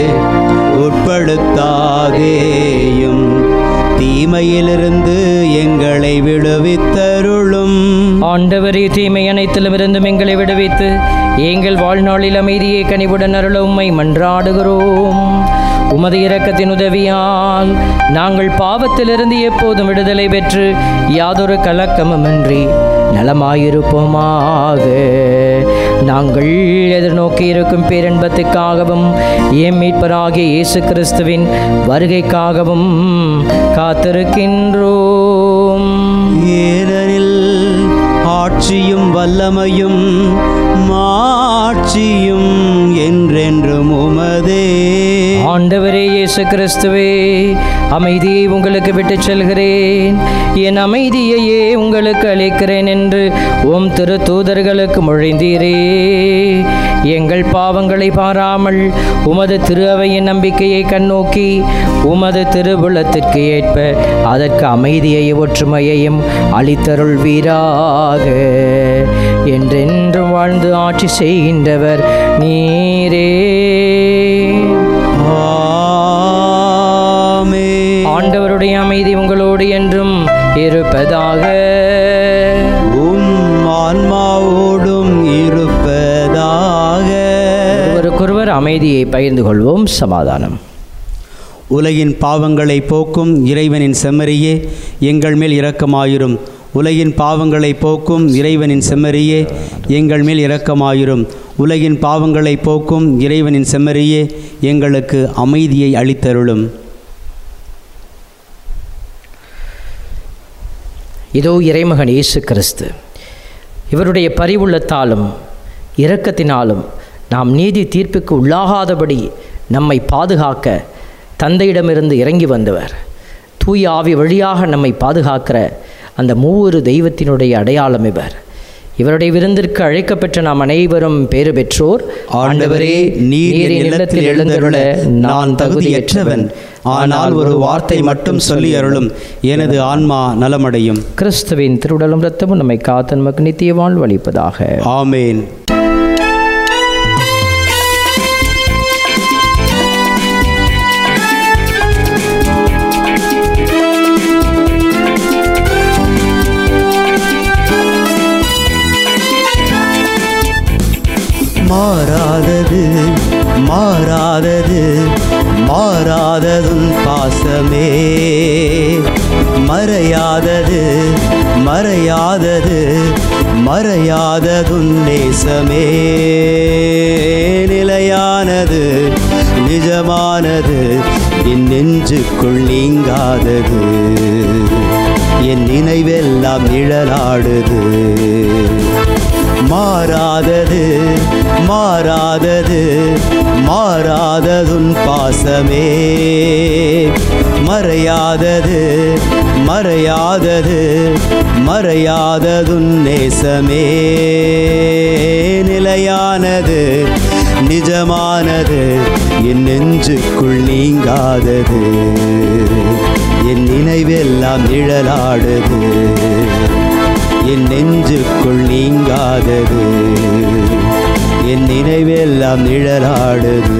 உட்படுத்தாதேயும் தீமையிலிருந்து எங்களை விடுவித்தருளும் ஆண்டவரே தீமை அனைத்திலும் இருந்தும் எங்களை விடுவித்து எங்கள் வாழ்நாளில் அமைதியை கனிவுடன் அருள உம்மை மன்றாடுகிறோம் உமது இரக்கத்தின் உதவியால் நாங்கள் பாவத்திலிருந்து எப்போதும் விடுதலை பெற்று யாதொரு கலக்கமுமின்றி நலமாயிருப்போமாக நாங்கள் எதிர்நோக்கி இருக்கும் பேரன்பத்துக்காகவும் எம் மீட்பராகிய இயேசு கிறிஸ்துவின் வருகைக்காகவும் காத்திருக்கின்றோம் ஏனெனில் ஆட்சியும் வல்லமையும் மாட்சியும் என்றென்றும் உமதே ஆண்டவரே இயேசு கிறிஸ்துவே அமைதியை உங்களுக்கு விட்டுச் செல்கிறேன் என் அமைதியையே உங்களுக்கு அளிக்கிறேன் என்று உம் திரு தூதர்களுக்கு மொழிந்தீரே எங்கள் பாவங்களை பாராமல் உமது திரு அவையின் நம்பிக்கையை கண்ணோக்கி உமது திருவுளத்திற்கு ஏற்ப அதற்கு அமைதியையும் ஒற்றுமையையும் அளித்தருள்வீராக என்றென்றும் வாழ்ந்து ஆட்சி செய்கின்றவர் நீரே ஆமென். ஆண்டவருடைய அமைதி உங்களோடு என்றும் இருப்பதாக உம் ஆன்மாவோடும் இருப்பதாக ஒருவருக்கொருவர் அமைதியை பகிர்ந்து கொள்வோம் சமாதானம் உலகின் பாவங்களை போக்கும் இறைவனின் செம்மறியே எங்கள் மேல் இரக்கமாயிரும் உலகின் பாவங்களை போக்கும் இறைவனின் செம்மறியே எங்கள் மேல் இரக்கமாயிரும் உலகின் பாவங்களை போக்கும் இறைவனின் செம்மறியே எங்களுக்கு அமைதியை அளித்தருளும் இதோ இறைமகன் இயேசு கிறிஸ்து இவருடைய பரிவுள்ளத்தாலும் இரக்கத்தினாலும் நாம் நீதி தீர்ப்புக்கு உள்ளாகாதபடி நம்மை பாதுகாக்க தந்தையிடமிருந்து இறங்கி வந்தவர் தூய ஆவி வழியாக நம்மை பாதுகாக்கிற அந்த மூவொரு தெய்வத்தினுடைய அடையாளம் இவர் இவருடைய விருந்திற்கு அழைக்கப்பெற்ற நாம் அனைவரும் பேறு பெற்றோர் ஆண்டவரே நீர் என் இல்லத்தில் எழுந்தருள நான் தகுதியற்றவன் ஆனால் ஒரு வார்த்தை மட்டும் சொல்லி அருளும் எனது ஆன்மா நலமடையும் கிறிஸ்துவின் திருவுடலும் ரத்தமும் நம்மை காத்து நமக்கு நித்திய வாழ்வு அளிப்பதாக ஆமேன் மாறாதது மாறாதது மாறாததும் பாசமே மறையாதது மறையாதது மறையாததும் நேசமே நிலையானது நிஜமானது என் நெஞ்சுக்குள் நீங்காதது என் நினைவெல்லாம் நிழலாடுது மாறாதது மாறாதது மாறாததுன் பாசமே மறையாதது மறையாதது மறையாததுன் நேசமே நிலையானது நிஜமானது என் நெஞ்சுக்குள் நீங்காதது என் நினைவெல்லாம் நிழலாடுது என் நெஞ்சுக்குள் நீங்காதது என் நினைவெல்லாம் நிழலாடுது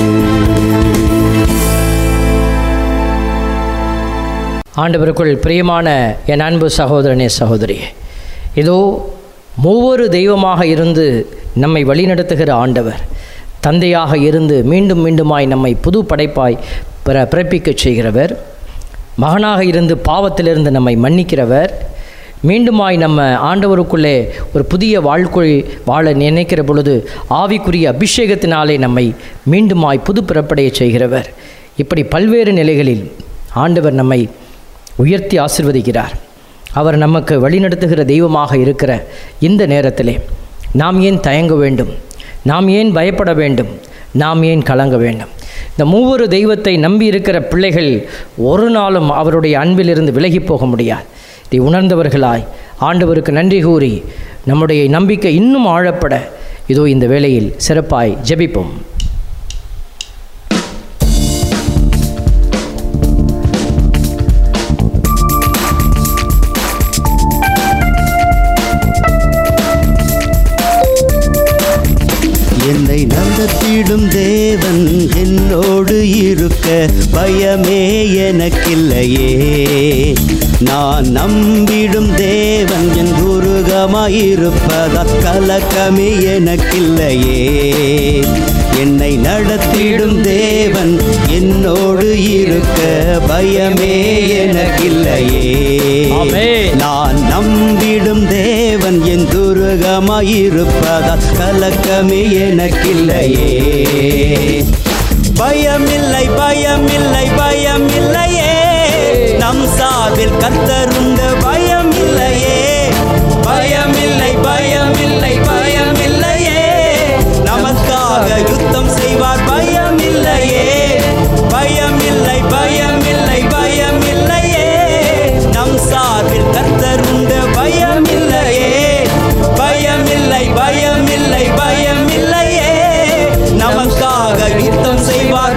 ஆண்டவருக்குள் பிரியமான என் அன்பு சகோதரனே சகோதரியே இதோ ஒவ்வொரு தெய்வமாக இருந்து நம்மை வழிநடத்துகிற ஆண்டவர் தந்தையாக இருந்து மீண்டும் மீண்டுமாய் நம்மை புது படைப்பாய் பிற பிறப்பிக்கச் செய்கிறவர் மகனாக இருந்து பாவத்திலிருந்து நம்மை மன்னிக்கிறவர் மீண்டுமாய் நம்ம ஆண்டவருக்குள்ளே ஒரு புதிய வாழ்க்கை வாழ நினைக்கிற பொழுது ஆவிக்குரிய அபிஷேகத்தினாலே நம்மை மீண்டுமாய் புது பிறப்படைய செய்கிறவர் இப்படி பல்வேறு நிலைகளில் ஆண்டவர் நம்மை உயர்த்தி ஆசிர்வதிக்கிறார் அவர் நமக்கு வழிநடத்துகிற தெய்வமாக இருக்கிற இந்த நேரத்திலே நாம் ஏன் தயங்க வேண்டும் நாம் ஏன் பயப்பட வேண்டும் நாம் ஏன் கலங்க வேண்டும் இந்த மூவொரு தெய்வத்தை நம்பி இருக்கிற பிள்ளைகள் ஒரு நாளும் அவருடைய அன்பிலிருந்து விலகி போக முடியாது இதை உணர்ந்தவர்களாய் ஆண்டவருக்கு நன்றி கூறி நம்முடைய நம்பிக்கை இன்னும் ஆழப்பட இதோ இந்த வேளையில் சிறப்பாய் ஜெபிப்போம் என்னை நடத்திடும் தேவன் என்னோடு இருக்க பயமே எனக்கில்லையே நான் நம்பிடும் தேவன் என் குருகமாயிருப்பதா கலக்கமே எனக்கில்லையே என்னை நடத்திடும் தேவன் என்னோடு இருக்க பயமே எனக்கில்லையே ஆமென். நான் நம்பிடும் தேவன் என் துருகமாயிருப்பதா கலக்கமே எனக்கில்லையே பயமில்லை பயமில்லை பயமில்லையே நம் சாவில் கத்தருந்த பயமில்லையே பயமில்லை பயமில்லை பயமில்லையே நமக்காக யுத்தம் செய்வார் பயமில்லையே பயமில்லை பயமில்லை பயமில்லையே நம் சார்பில் கர்த்தருந்த பயமில்லையே பயமில்லை பயமில்லை பயமில்லையே நமக்காக யுத்தம் செய்வார்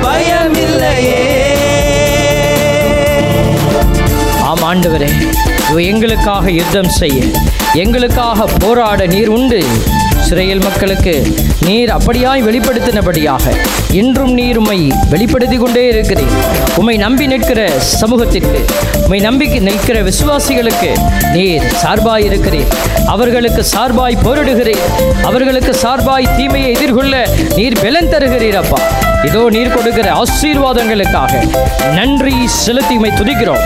பயமில்லையே ஆம் ஆண்டவரே இவ எங்களுக்காக யுத்தம் செய்ய எங்களுக்காக போராட நீர் உண்டு சிறையில் மக்களுக்கு நீர் அப்படியாய் வெளிப்படுத்தினபடியாக இன்றும் நீர் உம்மை வெளிப்படுத்தி கொண்டே இருக்கிறீர் உம்மை நம்பி நிற்கிற சமூகத்திற்கு உம்மை நம்பி நிற்கிற விசுவாசிகளுக்கு நீர் சார்பாய் இருக்கிறீர் அவர்களுக்கு சார்பாய் போரிடுகிறீர் அவர்களுக்கு சார்பாய் தீமையை எதிர்கொள்ள நீர் பலன் தருகிறீர் அப்பா இதோ நீர் கொடுக்கிற ஆசீர்வாதங்களுக்காக நன்றி செலுத்தி உம்மை துதிக்கிறோம்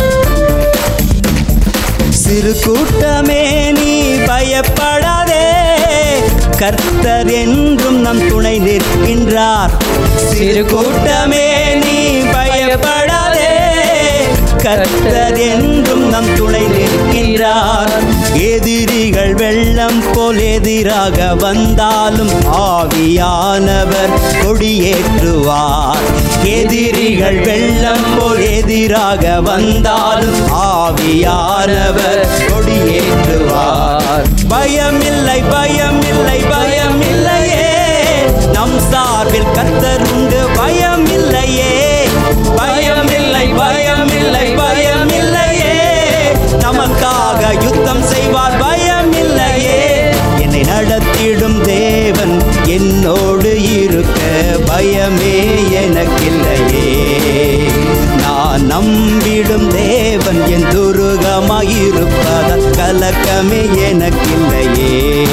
சிறு கூட்டமே நீ பயப்படாதே கர்த்தர் என்றும் நம் துணை நிற்கின்றார் சிறு கூட்டமே நீ பயப்படாதே கர்த்தர் என்றும் நம் துணை நிற்கின்றார் எதிரிகள் வெள்ளம் போல் எதிராக வந்தாலும் ஆவியானவர் கொடியேற்றுவார் எதிரிகள் வெள்ளம் போல் எதிராக வந்தாலும் ஆவியானவர் கொடியேற்றுவார் பயமில்லை பயமில்லை பயமில்லையே நம் சார்பில் கர்த்தர் உண்டு பயமில்லையே பயமில்லை பயமில்லை பயமில்லையே நமக்காக யுத்தம் செய்வார் பயமில்லையே என்னை நடத்திடும் தேவன் என்னோடு இருக்க பயமே எனக்கில்லையே நான் நம்பிடும் தேவன் என் துருகமாயிருப்பதால் கலக்கமே எனக்கில்லையே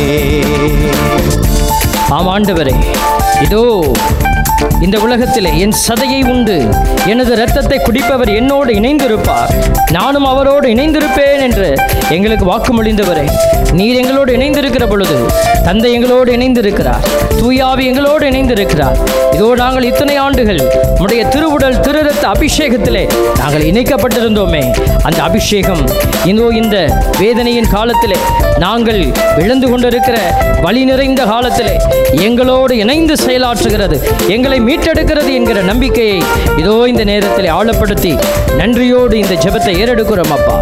ஆம் ஆண்டவரே இதோ இந்த உலகத்திலே என் சதையை உண்டு எனது இரத்தத்தை குடிப்பவர் என்னோடு இணைந்திருப்பார் நானும் அவரோடு இணைந்திருப்பேன் என்று எங்களுக்கு வாக்குமொழிந்தவரே நீர் எங்களோடு இணைந்திருக்கிற பொழுது தந்தை எங்களோடு இணைந்திருக்கிறார் தூயாவி எங்களோடு இணைந்திருக்கிறார் இதோ நாங்கள் இத்தனை ஆண்டுகள் உம்முடைய திருவுடல் திருரத்த அபிஷேகத்திலே நாங்கள் இணைக்கப்பட்டிருந்தோமே அந்த அபிஷேகம் இதோ இந்த வேதனையின் காலத்திலே நாங்கள் இழந்து கொண்டிருக்கிற வழி நிறைந்த காலத்திலே எங்களோடு இணைந்து செயலாற்றுகிறது எங்களை மீட்டெடுக்கிறது என்கிற நம்பிக்கையை இதோ இந்த நேரத்தில் ஆழப்படுத்தி நன்றியோடு இந்த ஜெபத்தை ஏறெடுக்கிறோம் அப்பா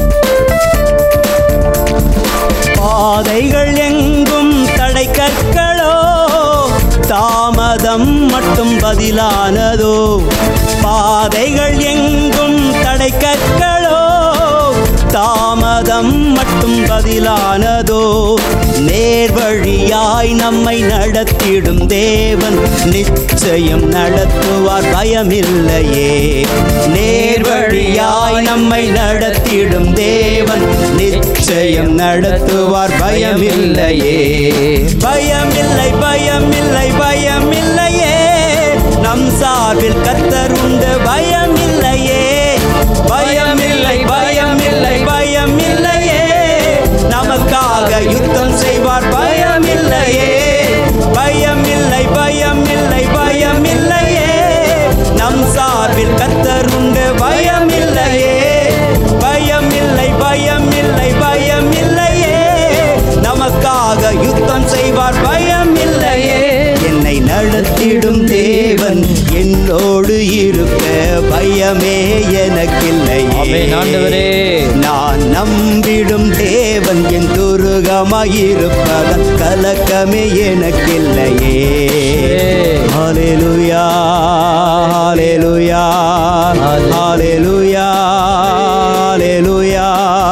பாதைகள் எங்கும் தடை கற்களோ தாமதம் மட்டும் பதிலானதோ பாதைகள் எங்கும் தடை கற்களோ தாமதம் மட்டும் பதிலானதோ நேர்வழியாய் நம்மை நடத்திடும் தேவன் நிச்சயம் நடத்துவார் பயமில்லையே நேர்வழியாய் நம்மை நடத்திடும் தேவன் நிச்சயம் நடத்துவார் பயமில்லையே பயமில்லை பயமில்லை பயமில்லையே நம் சார்பில் கர்த்தர் உண்டு பயமில்லையே பயமில்லை பயமில்லை பயமில்லையே நமக்காக யுத்தம் செய்வார் பயமில்லையே பயமில்லை பயமில்லை பயமில்லையே நம் சார்பில் கர்த்தர் உண்டு பயமில்லையே பயமில்லை பயமில்லை பயமில்லையே நமக்காக யுத்தம் செய்வார் பயமில்லையே என்னை நடத்திடும் தேவன் என்னோடு இருக்க பயமே எனக்கில்லை ஆமென், ஆண்டவரே. நான் நம்பிடும் தேவன் என் துருகமாயிருப்பதன் கலக்கமே எனக்கில்லையே ஹalleluya ஹalleluya ஹalleluya ஹalleluya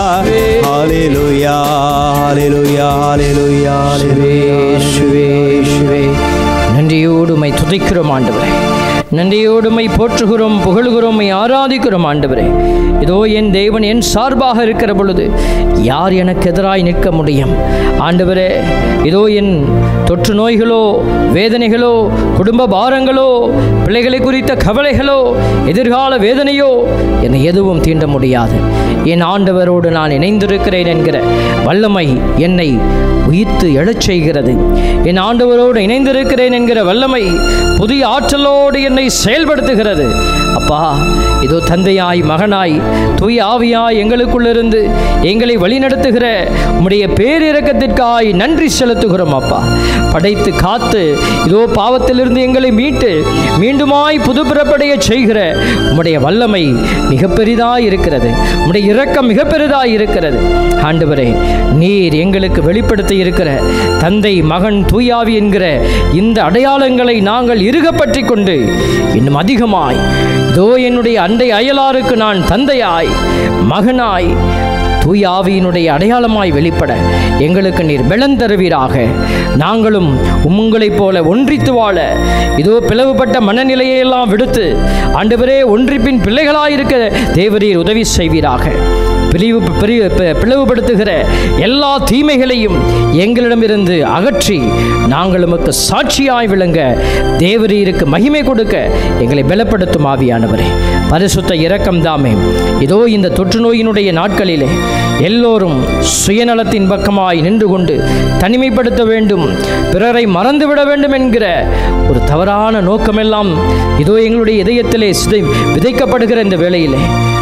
ஹalleluya ஹalleluya ஹalleluya இயேசுவே, இயேசுவே. நன்றியோடு உம்மை துதிக்கிறோம் ஆண்டவரே நன்றியோடு உம்மை போற்றுகிறோம் புகழுகிறோம் உம்மை ஆராதிக்கிறோம் ஆண்டவரே இதோ என் தேவன் என் சார்பாக இருக்கிற பொழுது யார் எனக்கு எதிராய் நிற்க முடியும் ஆண்டவரே இதோ என் தொற்று நோய்களோ வேதனைகளோ குடும்ப பாரங்களோ பிள்ளைகளை குறித்த கவலைகளோ எதிர்கால வேதனையோ என்னை எதுவும் தீண்ட முடியாது என் ஆண்டவரோடு நான் இணைந்திருக்கிறேன் என்கிற வல்லமை என்னை உயிர்த்து எழச் செய்கிறது என் ஆண்டவரோடு இணைந்திருக்கிறேன் என்கிற வல்லமை புதிய ஆற்றலோடு என்னை செயல்படுத்துகிறது அப்பா இதோ தந்தையாய் மகனாய் தூய ஆவியாய் எங்களுக்குள்ளிருந்து எங்களை வழிநடத்துகிற உம்முடைய பேரிரக்கத்திற்காய் நன்றி செலுத்துகிறோம் அப்பா படைத்து காத்து இதோ பாவத்திலிருந்து எங்களை மீட்டு மீண்டுமாய் புதுப்பிறப்படைய செய்கிற உம்முடைய வல்லமை மிக பெரிதாய் இருக்கிறது உம்முடைய இரக்கம் மிக பெரிதாய் இருக்கிறது ஆண்டவரே நீர் எங்களுக்கு வெளிப்படுத்தி இருக்கிற தந்தை மகன் தூயாவி என்கிற இந்த அடையாளங்களை நாங்கள் இறுகப்பற்றி கொண்டு இன்னும் அதிகமாய் இதோ என்னுடைய அண்டை அயலாருக்கு நான் தந்தையாய் மகனாய் தூய ஆவியினுடைய அடையாளமாய் வெளிப்பட எங்களுக்கு நீர் பலன் தருவீராக நாங்களும் உங்களைப் போல ஒன்றித்து வாழ இதோ பிளவுபட்ட மனநிலையை எல்லாம் விடுத்து ஆண்டவரே ஒன்றிப்பின் பிள்ளைகளாயிருக்க தேவரீர் உதவி செய்வீராக பிரிவு பிரி- பி- பிளவுபடுத்துகிற எல்லா தீமைகளையும் எங்களிடமிருந்து அகற்றி நாங்கள் உமக்கு சாட்சியாய் விளங்க தேவரீருக்கு மகிமை கொடுக்க எங்களை பலப்படுத்தும் ஆவியானவரே பரிசுத்த இரக்கம் தாமே இதோ இந்த தொற்று நோயினுடைய நாட்களிலே எல்லோரும் சுயநலத்தின் பக்கமாய் நின்று கொண்டு தனிமைப்படுத்த வேண்டும் பிறரை மறந்துவிட வேண்டும் என்கிற ஒரு தவறான நோக்கமெல்லாம் இதோ எங்களுடைய இதயத்திலே சிதை விதைக்கப்படுகிற இந்த வேளையிலே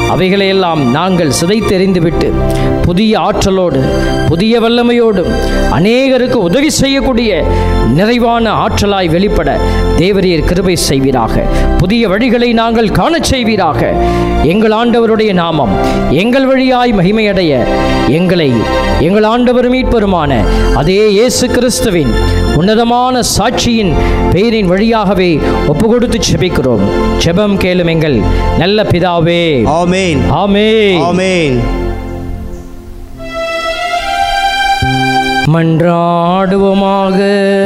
அவைகளையெல்லாம் நாங்கள் சிதைத்தெறிந்துவிட்டு புதிய ஆற்றலோடு புதிய வல்லமையோடும் அநேகருக்கு உதவி செய்யக்கூடிய நிறைவான ஆற்றலாய் வெளிப்பட தேவரீர் கிருபை செய்வீராக புதிய வழிகளை நாங்கள் காணச் செய்வீராக எங்கள் ஆண்டவருடைய நாமம் எங்கள் வழியாய் மகிமையடைய எங்களை எங்கள் ஆண்டவர் மீட்பெருமான அதே இயேசு கிறிஸ்துவின் உன்னதமான சாட்சியின் பெயரின் வழியாகவே ஒப்பு கொடுத்து செபிக்கிறோம் ஜெபம் கேளும் எங்கள் நல்ல பிதாவே ஆமென் ஆமே ஆமென் மன்றாடுவோமாக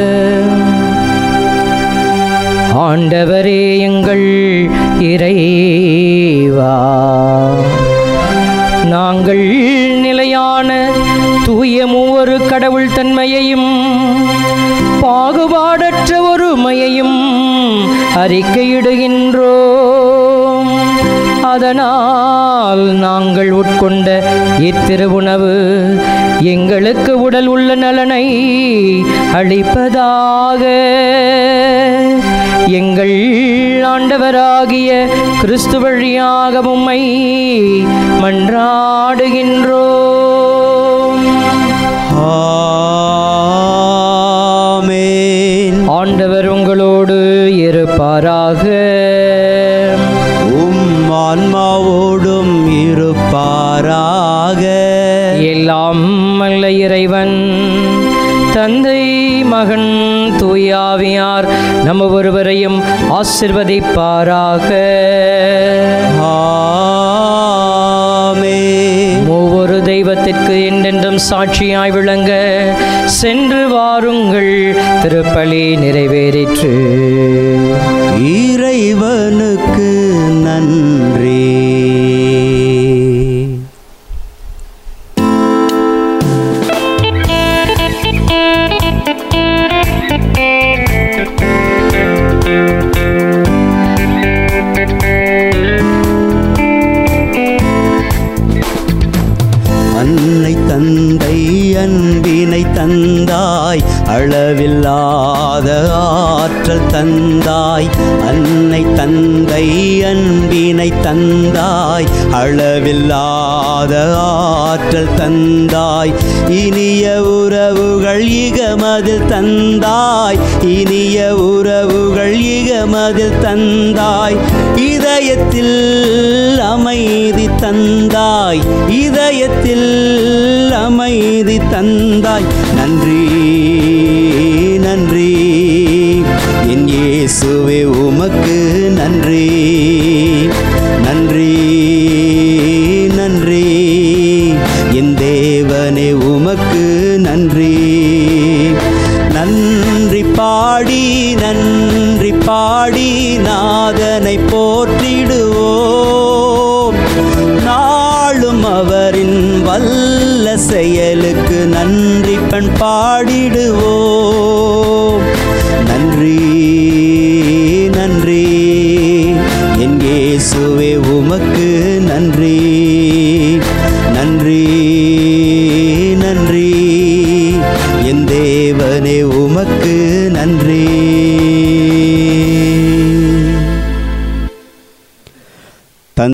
ஆண்டவரே எங்கள் இறைவா நாங்கள் நிலையான தூய மூவரு கடவுள் தன்மையையும் பாகுபாடற்ற ஒருமையையும் அறிக்கையிடுகின்றோம் அதனால் நாங்கள் உட்கொண்ட இத்திருவுணவு எங்களுக்கு உடல் உள்ள நலனை அளிப்பதாக எங்கள் ஆண்டவராகிய கிறிஸ்து வழியாக உம்மை மன்றாடுகின்றோம் ஆமென் ஆண்டவர் உங்களோடு இருப்பாராக உம் ஆன்மாவோடும் இருப்பாராக எல்லாம் அல்ல இறைவன் தந்தை மகன் தூயாவியார் நம்ம ஒருவரையும் ஆசிர்வதிப்பாராக ஆமென் ஒவ்வொரு தெய்வத்திற்கு என்றென்றும் சாட்சியாய் விளங்க சென்று வாருங்கள் திருப்பலி நிறைவேறிற்று இறைவனுக்கு நன்றி அன்னை தந்தை அன்பினை தந்தாய் அளவில்லாத ஆற்றல் தந்தாய் அன்னை தந்தை அன்பினை தந்தாய் அளவில்லாத ஆற்றல் தந்தாய் இனிய உறவுகள் இகமதில் தந்தாய் இனிய உறவுகள் இகமதில் தந்தாய் இதயத்தில் அமைதி தந்தாய் இதயத்தில் அமைதி தந்தாய் நன்றி நன்றி என் இயேசுவே உமக்கு நன்றி நன்றி நன்றி என் தேவனே உமக்கு நன்றி நன்றி பாடி நன்றி பாடி நாதனை போற்றிடுவோம் நாளும் அவரின் வல்ல செயலுக்கு நன்றி பண் பாடிடுவோம் நன்றி நன்றி என் இயேசுவே உமக்கு நன்றி நன்றி நன்றி என் தேவனே உமக்கு நன்றி